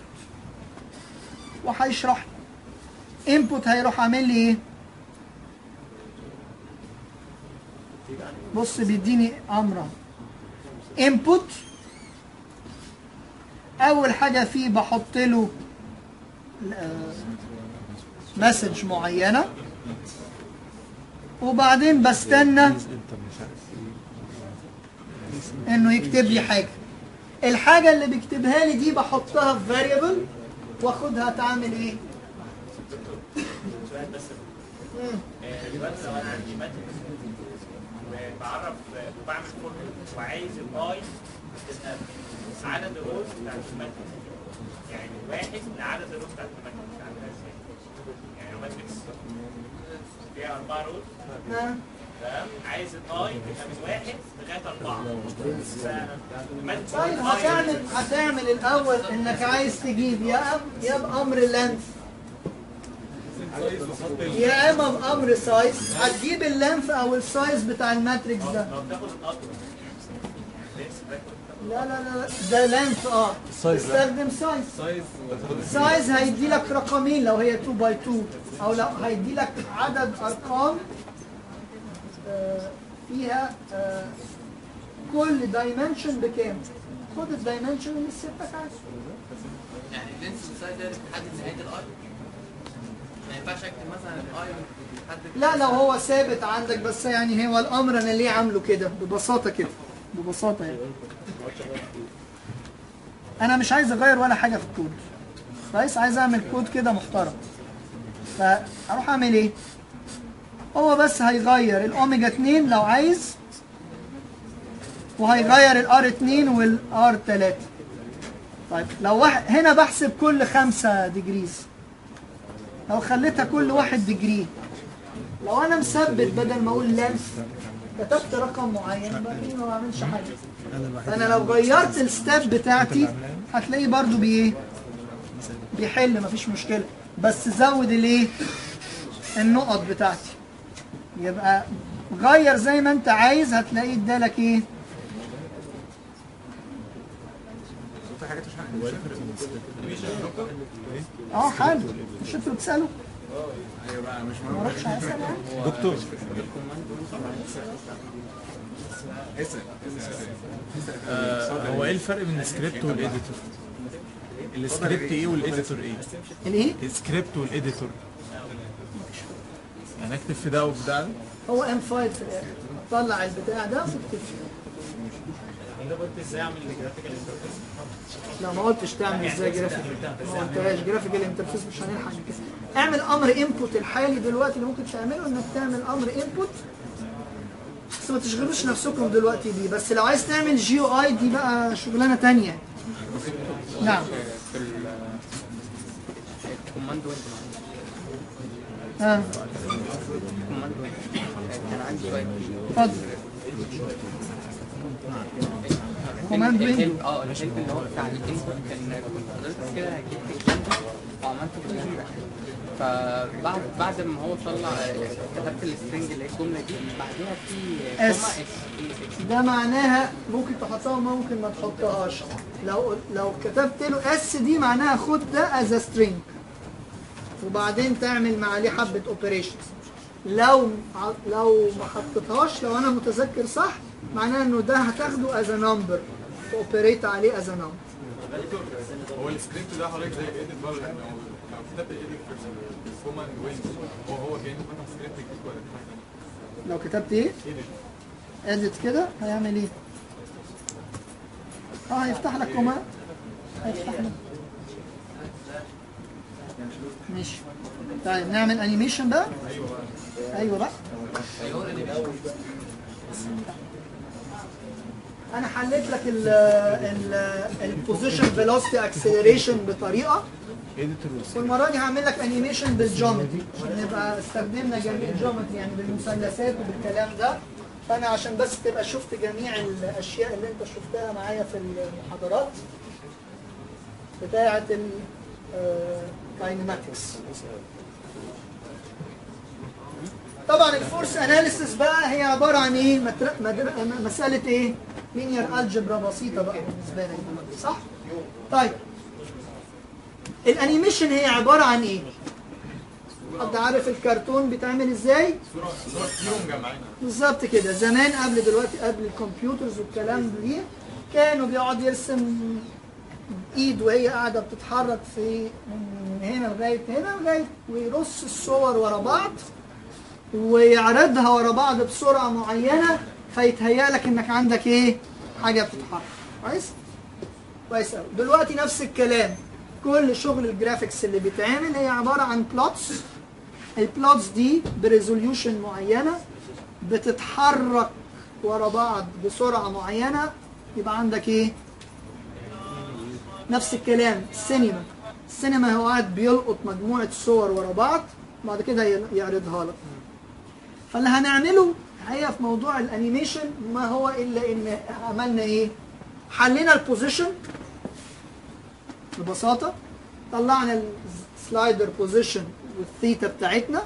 S1: وهيشرح لي انبوت هيروح عامل لي ايه بص بيديني امر انبوت اول حاجه فيه بحط له مسج معينه وبعدين بستنى انه يكتب لي حاجه الحاجه اللي بيكتبها لي دي بحطها في فاريبل واخدها تعمل ايه مم.
S11: دلوقتي لو انا عندي ماتريكس وبعرف وبعمل فورمولا وعايز الاي تبقى عدد الروز بتاعت الماتريكس يعني واحد لعدد الروز بتاعت الماتريكس عاملها ازاي؟ يعني الماتريكس فيها اربع روز
S1: ها؟
S11: تمام عايز الاي تبقى من واحد لغايه اربعه فالماتريكس
S1: طيب هتعمل هتعمل الاول انك عايز تجيب يا أم يا بامر لينث يا اما بامر سايز هتجيب اللينث او السايز بتاع الماتريكس ده
S11: لو بتاخد القطر
S1: لا لا لا ده لينث اه
S7: السايز ده.
S1: استخدم سايز سايز هيدي لك رقمين لو هي 2 باي 2 او لو هيدي لك عدد ارقام آه، فيها آه، كل دايمنشن بكام خد الدايمنشن اللي سيبك عايزه
S5: يعني اللينس والسايز ده بتحدد نهايه الاي ما ينفعش اكتب مثلا الاي بتحدد
S1: لا لو هو ثابت عندك بس يعني هو الامر انا ليه عامله كده ببساطه كده ببساطه يعني انا مش عايز اغير ولا حاجه في الكود كويس عايز اعمل كود كده محترم فاروح اعمل ايه هو بس هيغير الاوميجا 2 لو عايز وهيغير الار 2 والار 3 طيب لو واحد هنا بحسب كل خمسة ديجريز لو خليتها كل واحد ديجري لو انا مثبت بدل ما اقول لينث كتبت رقم معين باقي ما بعملش حاجه فانا لو غيرت الستاب بتاعتي هتلاقيه برضو بايه بيحل مفيش مشكله بس زود الايه النقط بتاعتي يبقى غير زي ما انت عايز هتلاقيه ادالك ايه
S7: في حاجات مش
S1: اه حلو مش انتوا بتسالوا
S9: ايوه بقى مش
S1: ما اروحش اسال يعني
S7: دكتور
S9: اسال آه هو ايه الفرق بين السكريبت والاديتور؟ السكريبت ايه والاديتور ايه؟
S1: الايه
S9: السكريبت والاديتور يعني اكتب في ده وفي ده
S1: هو ام فايل في الاخر طلع البتاع ده وتكتب فيه
S11: انت قلت ازاي اعمل جرافيكال انترفيس
S1: لا ما قلتش تعمل ازاي جرافيك ما قلتهاش جرافيكال انترفيس مش هنلحق كده اعمل امر انبوت الحالي دلوقتي اللي ممكن تعمله انك تعمل امر انبوت بس ما تشغلوش نفسكم دلوقتي بيه بس لو عايز تعمل جي او اي دي بقى شغلانه تانية نعم
S8: في ال الكوماند ويند
S1: ها
S8: الكوماند ويند كان عندي سؤال
S1: اتفضل كوماند
S8: ال- ال-
S1: ويندو
S8: اه الهيلب اللي هو بتاع الانبوت كان كنت حضرتك كده هجيب الكلام ده وعملت بوزيشن فبعد بعد ما هو طلع كتبت السترنج اللي هي الجمله دي بعدها في
S1: اس.
S8: كوما اكس اكس
S1: ده معناها ممكن تحطها وممكن ما تحطهاش لو لو كتبت له اس دي معناها خد ده از سترينج وبعدين تعمل مع عليه حبه اوبريشنز لو ع- لو ما حطيتهاش لو انا متذكر صح معناها انه ده هتاخده از نمبر اوبريت عليه از نمبر
S3: هو السكريبت ده حضرتك زي الايديت بره يعني هو لو كتبت الايديت في الكوماند ويندو هو هو كانه فتح سكريبت جديد ولا دي حاجه ثانيه؟
S1: لو كتبت ايه
S3: ايديت
S1: اديت كده هيعمل ايه اه هيفتح لك كوماند هيفتح لك ماشي طيب نعمل انيميشن بقى ايوه بقى انا حليت لك ال ال البوزيشن فيلوسيتي اكسلريشن بطريقه والمره دي هعمل لك انيميشن بالجيومتري عشان نبقى استخدمنا جميع الجيومتري يعني بالمثلثات وبالكلام ده فانا عشان بس تبقى شفت جميع الاشياء اللي انت شفتها معايا في المحاضرات بتاعه الكاينماتكس طبعا الفورس اناليسيس بقى هي عباره عن ايه متر... مدر... مساله ايه لينير الجبرا بسيطه بقى بالنسبه لك دلوقتي، صح طيب الانيميشن هي عباره عن ايه حد عارف الكرتون بيتعمل ازاي
S3: صوره صوره كتير ومجمعينها
S1: بالظبط كده زمان قبل دلوقتي قبل الكمبيوترز والكلام دي كانوا بيقعد يرسم ايد وهي قاعده بتتحرك في من هنا لغايه هنا لغايه ويرص الصور ورا بعض ويعرضها ورا بعض بسرعه معينه فيتهيأ لك انك عندك ايه حاجه بتتحرك كويس كويس قوي دلوقتي نفس الكلام كل شغل الجرافيكس اللي بيتعمل هي عباره عن بلوتس البلوتس دي بريزوليوشن معينه بتتحرك ورا بعض بسرعه معينه يبقى عندك ايه نفس الكلام السينما السينما هو قاعد بيلقط مجموعه صور ورا بعض بعد كده يعرضها لك فاللي هنعمله هي في موضوع الانيميشن ما هو الا ان عملنا ايه حلينا البوزيشن ببساطه طلعنا السلايدر بوزيشن والثيتا بتاعتنا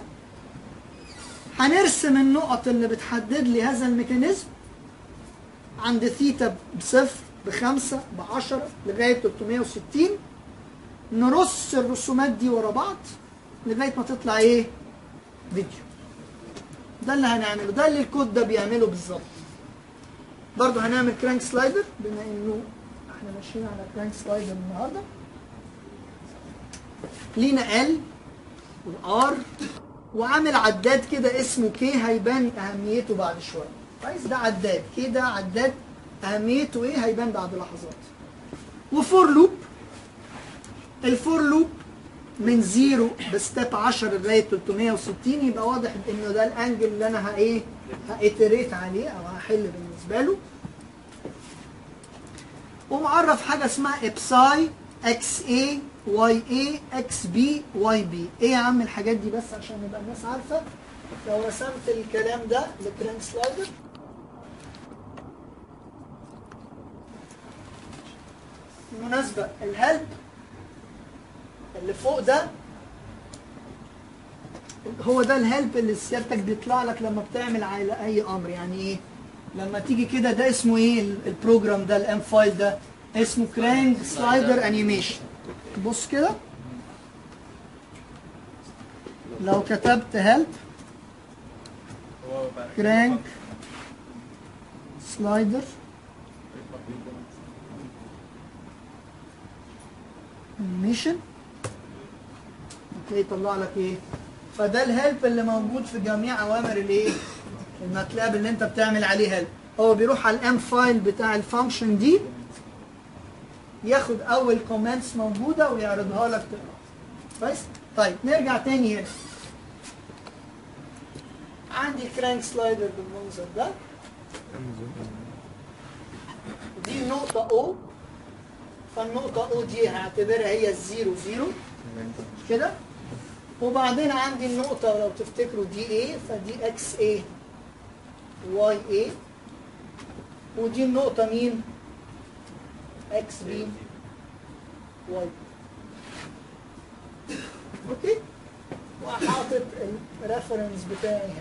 S1: هنرسم النقط اللي بتحدد لي هذا الميكانيزم عند ثيتا بصفر بخمسة بعشرة لغاية 360 نرص الرسومات دي ورا بعض لغاية ما تطلع ايه فيديو ده اللي هنعمله ده اللي الكود ده بيعمله بالظبط برضه هنعمل كرانك سلايدر بما انه احنا ماشيين على كرانك سلايدر النهارده لينا ال والار وعامل عداد كده اسمه كي هيبان اهميته بعد شويه كويس ده عداد كي ده عداد اهميته ايه هيبان بعد لحظات وفور لوب الفور لوب من زيرو بستيب 10 لغايه 360 يبقى واضح انه ده الانجل اللي انا ها ايه هايتريت عليه او هحل بالنسبه له ومعرف حاجه اسمها ابساي اكس اي واي اي اكس بي واي بي ايه يا عم الحاجات دي بس عشان نبقى الناس عارفه لو رسمت الكلام ده لكرانك سلايدر بالمناسبه الهلب اللي فوق ده هو ده الهلب اللي سيادتك بيطلع لك لما بتعمل على اي امر يعني ايه لما تيجي كده ده اسمه ايه ال- البروجرام ده الام فايل ده اسمه كرانك سلايدر انيميشن بص كده لو كتبت هيلب كرانك سلايدر انيميشن اوكي يطلع لك ايه فده الهيلب اللي موجود في جميع اوامر الايه الماتلاب اللي انت بتعمل عليه هيلب هو بيروح على الام فايل بتاع الفانكشن دي ياخد اول كومنتس موجوده ويعرضها لك تقرا كويس طيب نرجع تاني هنا عندي كرانك سلايدر بالمنظر ده دي النقطة O فالنقطة O دي هعتبرها هي الزيرو زيرو كده وبعدين عندي النقطة لو تفتكروا دي A فدي اكس A واي A ودي النقطة مين؟ اكس بي واي اوكي وحاطط الريفرنس بتاعي هنا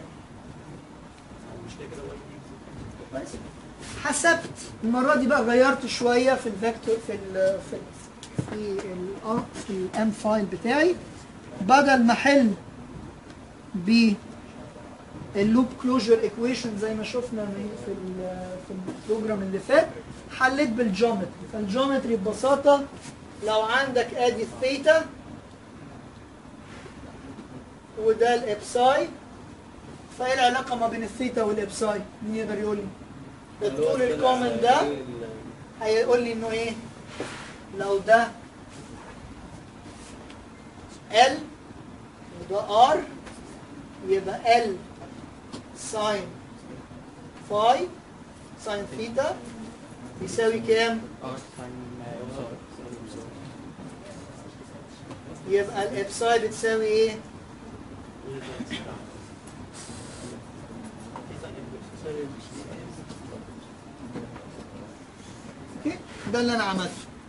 S1: كويس حسبت المره دي بقى غيرت شويه في الفيكتور في ال في ال في ال في الام فايل بتاعي بدل ما احل ب اللوب كلوجر ايكويشن زي ما شفنا من- في ال- في البروجرام اللي فات حليت بالجيومتري فالجيومتري ببساطه لو عندك ادي الثيتا وده الابساي فايه العلاقه ما بين الثيتا والابساي مين يقدر يقول لي الطول الكومن ده هيقول لي انه ايه لو ده ال وده ار يبقى ال ساين فاي ساين ثيتا يساوي كام؟
S8: ار ساين
S1: يبقى الابساي بتساوي ايه؟ اوكي ده اللي انا عملته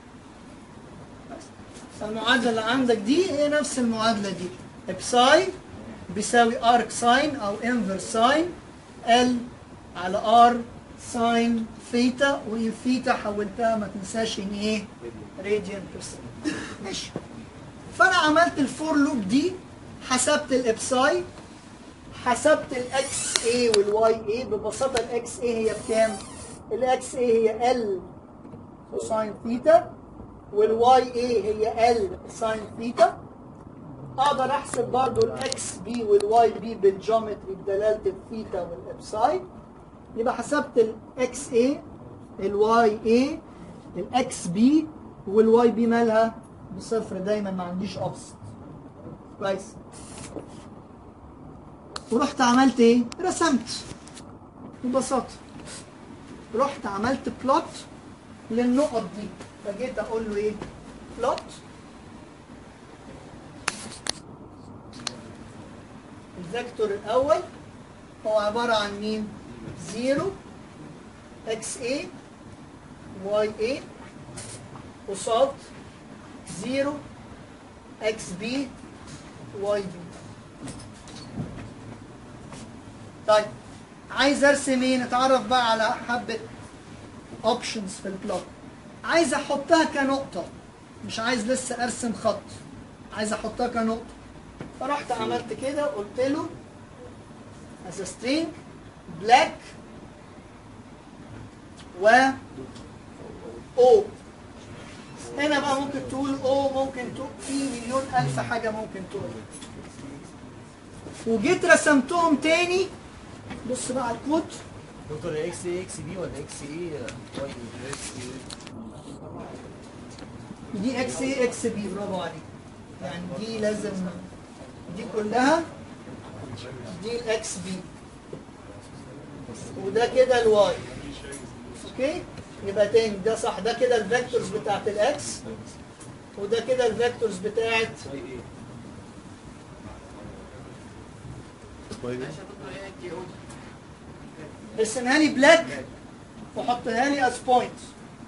S1: المعادله اللي عندك دي هي نفس المعادله دي ابساي بيساوي ارك ساين او انفرس ساين ال على ار ساين ثيتا والثيتا حولتها ما تنساش ان ايه راديان بير ماشي فانا عملت الفور لوب دي حسبت الابساي حسبت الاكس اي والواي اي ببساطه الاكس اي هي بكام؟ الاكس اي هي ال ساين ثيتا والواي اي هي ال ساين ثيتا اقدر احسب برضو الاكس بي والواي بي بالجيومتري بدلاله الثيتا والابساي يبقى حسبت الاكس اي الواي اي الاكس بي والواي بي مالها بصفر دايما ما عنديش اوبست كويس ورحت عملت ايه رسمت ببساطه رحت عملت بلوت للنقط دي فجيت اقول له ايه بلوت الفيكتور الاول هو عباره عن مين 0 اكس اي واي اي قصاد 0 اكس بي واي بي طيب عايز ارسم ايه نتعرف بقى على حبه اوبشنز في البلوت عايز احطها كنقطه مش عايز لسه ارسم خط عايز احطها كنقطه فرحت عملت كده قلت له as a string black و او هنا بقى ممكن تقول او ممكن تقول في مليون الف حاجه ممكن تقول وجيت رسمتهم تاني بص بقى على الكود
S4: دكتور اكس اي اكس بي ولا اكس اي واي اكس
S1: دي اكس اي اكس بي برافو عليك يعني دي لازم دي كلها دي الاكس بي وده كده الواي اوكي يبقى تاني ده صح ده كده الفيكتورز بتاعت الاكس وده كده الفيكتورز بتاعت ارسمها لي بلاك وحطها لي از بوينت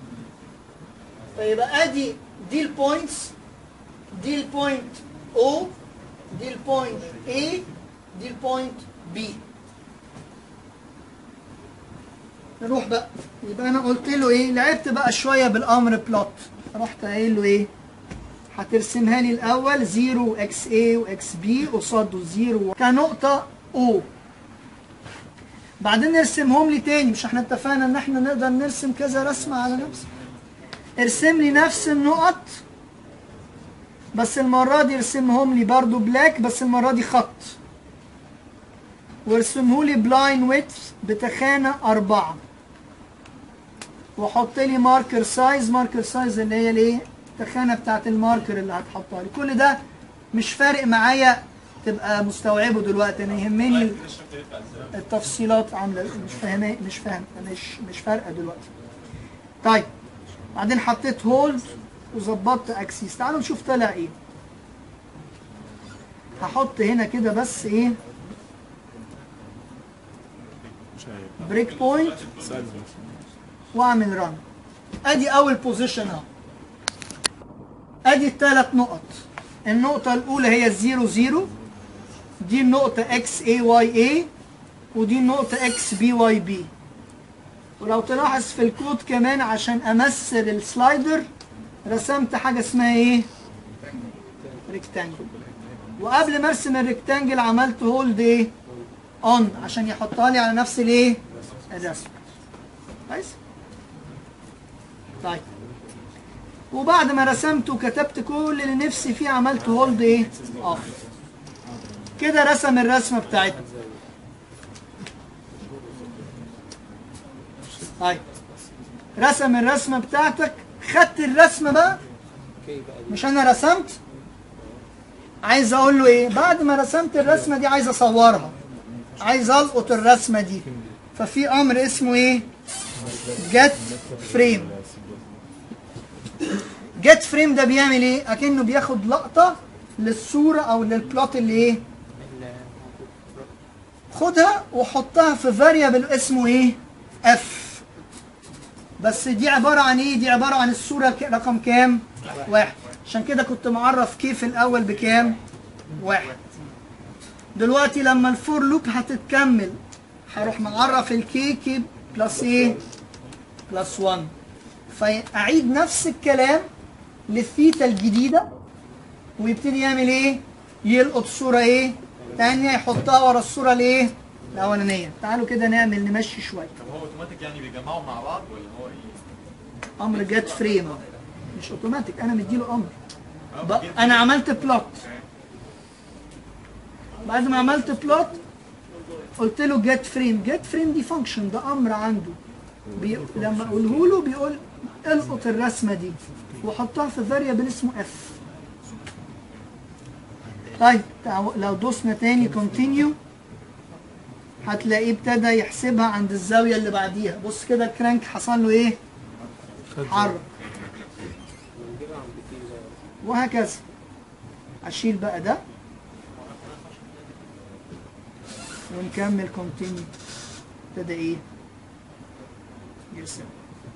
S1: فيبقى ادي دي البوينتس دي البوينت O دي البوينت A دي البوينت B نروح بقى يبقى انا قلت له ايه لعبت بقى شويه بالامر بلوت رحت قايل له ايه هترسمها لي الاول 0 اكس اي واكس بي قصاده 0 كنقطه O بعدين ارسمهم لي تاني مش احنا اتفقنا ان احنا نقدر نرسم كذا رسمه على نفس ارسم لي نفس النقط بس المرة دي ارسمهم لي برضو بلاك بس المرة دي خط وارسمه لي بلاين ويدث بتخانة أربعة وحط لي ماركر سايز ماركر سايز اللي هي الايه التخانة بتاعت الماركر اللي هتحطها لي كل ده مش فارق معايا تبقى مستوعبه دلوقتي انا يهمني التفصيلات عامله مش فاهمه مش فاهم مش مش فارقه دلوقتي طيب بعدين حطيت هولد وظبطت اكسيس تعالوا نشوف طلع ايه هحط هنا كده بس ايه
S9: مش عارف
S1: بريك بوينت
S9: سألني
S1: واعمل ران ادي اول بوزيشن اهو ادي الثلاث نقط النقطة الأولى هي الزيرو زيرو دي النقطة اكس اي واي اي ودي النقطة اكس بي واي بي ولو تلاحظ في الكود كمان عشان امثل السلايدر رسمت حاجة اسمها ايه؟ ريكتانجل وقبل ما ارسم الريكتانجل عملت هولد ايه؟ اون عشان يحطها لي على نفس الايه؟ الرسم كويس؟ طيب وبعد ما رسمت وكتبت كل اللي نفسي فيه عملت هولد ايه؟ اوف كده رسم الرسمة بتاعتنا طيب رسم الرسمة بتاعتك خدت الرسمة بقى مش انا رسمت عايز اقول له ايه بعد ما رسمت الرسمة دي عايز اصورها عايز القط الرسمة دي ففي امر اسمه ايه جت فريم جت فريم ده بيعمل ايه اكنه بياخد لقطة للصورة او للبلوت اللي ايه خدها وحطها في فاريبل اسمه ايه اف بس دي عبارة عن ايه دي عبارة عن الصورة ك- رقم كام واحد عشان كده كنت معرف كيف الاول بكام واحد دلوقتي لما الفور لوب هتتكمل هروح معرف الكي كي بلس ايه بلس 1 فاعيد نفس الكلام للثيتا الجديدة ويبتدي يعمل ايه يلقط صورة ايه تانية يحطها ورا الصورة الايه الاولانية تعالوا كده نعمل نمشي شوية
S3: طب هو اوتوماتيك يعني بيجمعوا مع بعض ولا هو ايه؟
S1: امر جت فريم مش اوتوماتيك انا مديله امر ب- انا عملت بلوت بعد ما عملت بلوت قلت له جيت فريم جيت فريم دي فانكشن ده امر عنده بي... لما اقوله له بيقول القط الرسمه دي وحطها في فاريبل اسمه اف طيب تعالوا- لو دوسنا تاني كونتينيو هتلاقيه ابتدى يحسبها عند الزاويه اللي بعديها بص كده الكرانك حصل له ايه حرك وهكذا اشيل بقى ده ونكمل كونتينيو ابتدى ايه يرسم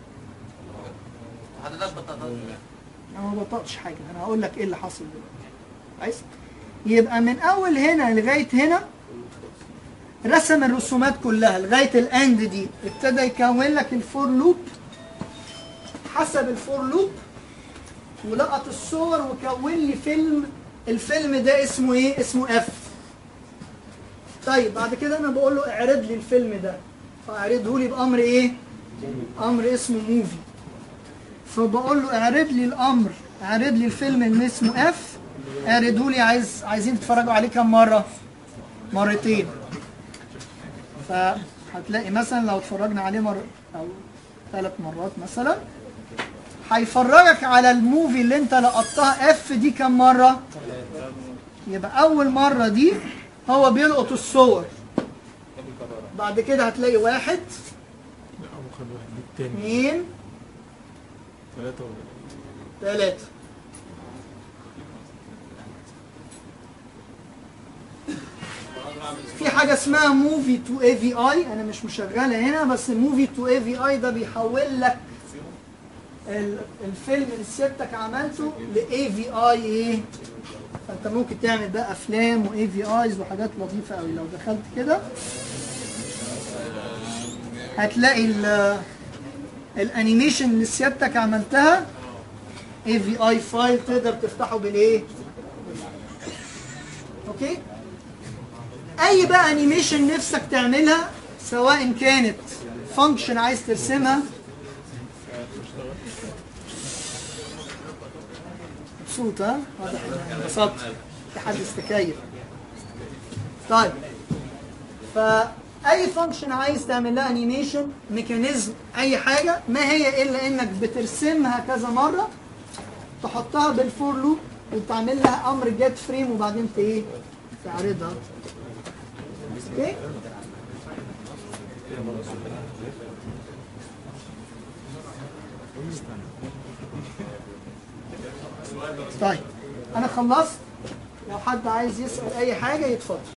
S5: حضرتك بطاطا
S1: انا ما بطقش حاجه انا هقول لك ايه اللي حصل دلوقتي كويس يبقى من اول هنا لغايه هنا رسم الرسومات كلها لغايه الاند دي ابتدى يكون لك الفور لوب حسب الفور لوب ولقط الصور وكون لي فيلم الفيلم ده اسمه ايه اسمه اف طيب بعد كده انا بقول له اعرض لي الفيلم ده فاعرضه لي بامر ايه امر اسمه موفي فبقول له اعرض لي الامر اعرض لي الفيلم اللي اسمه اف اعرضه لي عايز عايزين تتفرجوا عليه كم مره مرتين فهتلاقي مثلا لو اتفرجنا عليه مر او ثلاث مرات مثلا هيفرجك على الموفي اللي انت لقطتها اف دي كم مره يبقى اول مره دي هو بيلقط الصور بعد كده هتلاقي واحد
S9: خد واحد دي التاني
S1: اثنين
S9: ثلاثة
S1: ثلاثة في حاجة اسمها موفي تو اي في اي انا مش مشغلة هنا بس موفي تو اي في اي ده بيحول لك ال- الفيلم اللي سيادتك عملته لاي في اي ايه فانت ممكن تعمل بقى افلام واي في ايز وحاجات لطيفة قوي لو دخلت كده هتلاقي ال- الانيميشن اللي سيادتك عملتها اي في اي فايل تقدر تفتحه بالايه اوكي اي بقى انيميشن نفسك تعملها سواء كانت فانكشن عايز ترسمها مبسوط ها واضح إن انبسطت في حد استكيف طيب فاي فانكشن عايز تعمل لها انيميشن ميكانيزم اي حاجه ما هي الا انك بترسمها كذا مره تحطها بالفور لوب وتعمل لها امر جيت فريم وبعدين ت- ايه تعرضها اوكي طيب انا خلصت لو حد عايز يسال اي حاجه يتفضل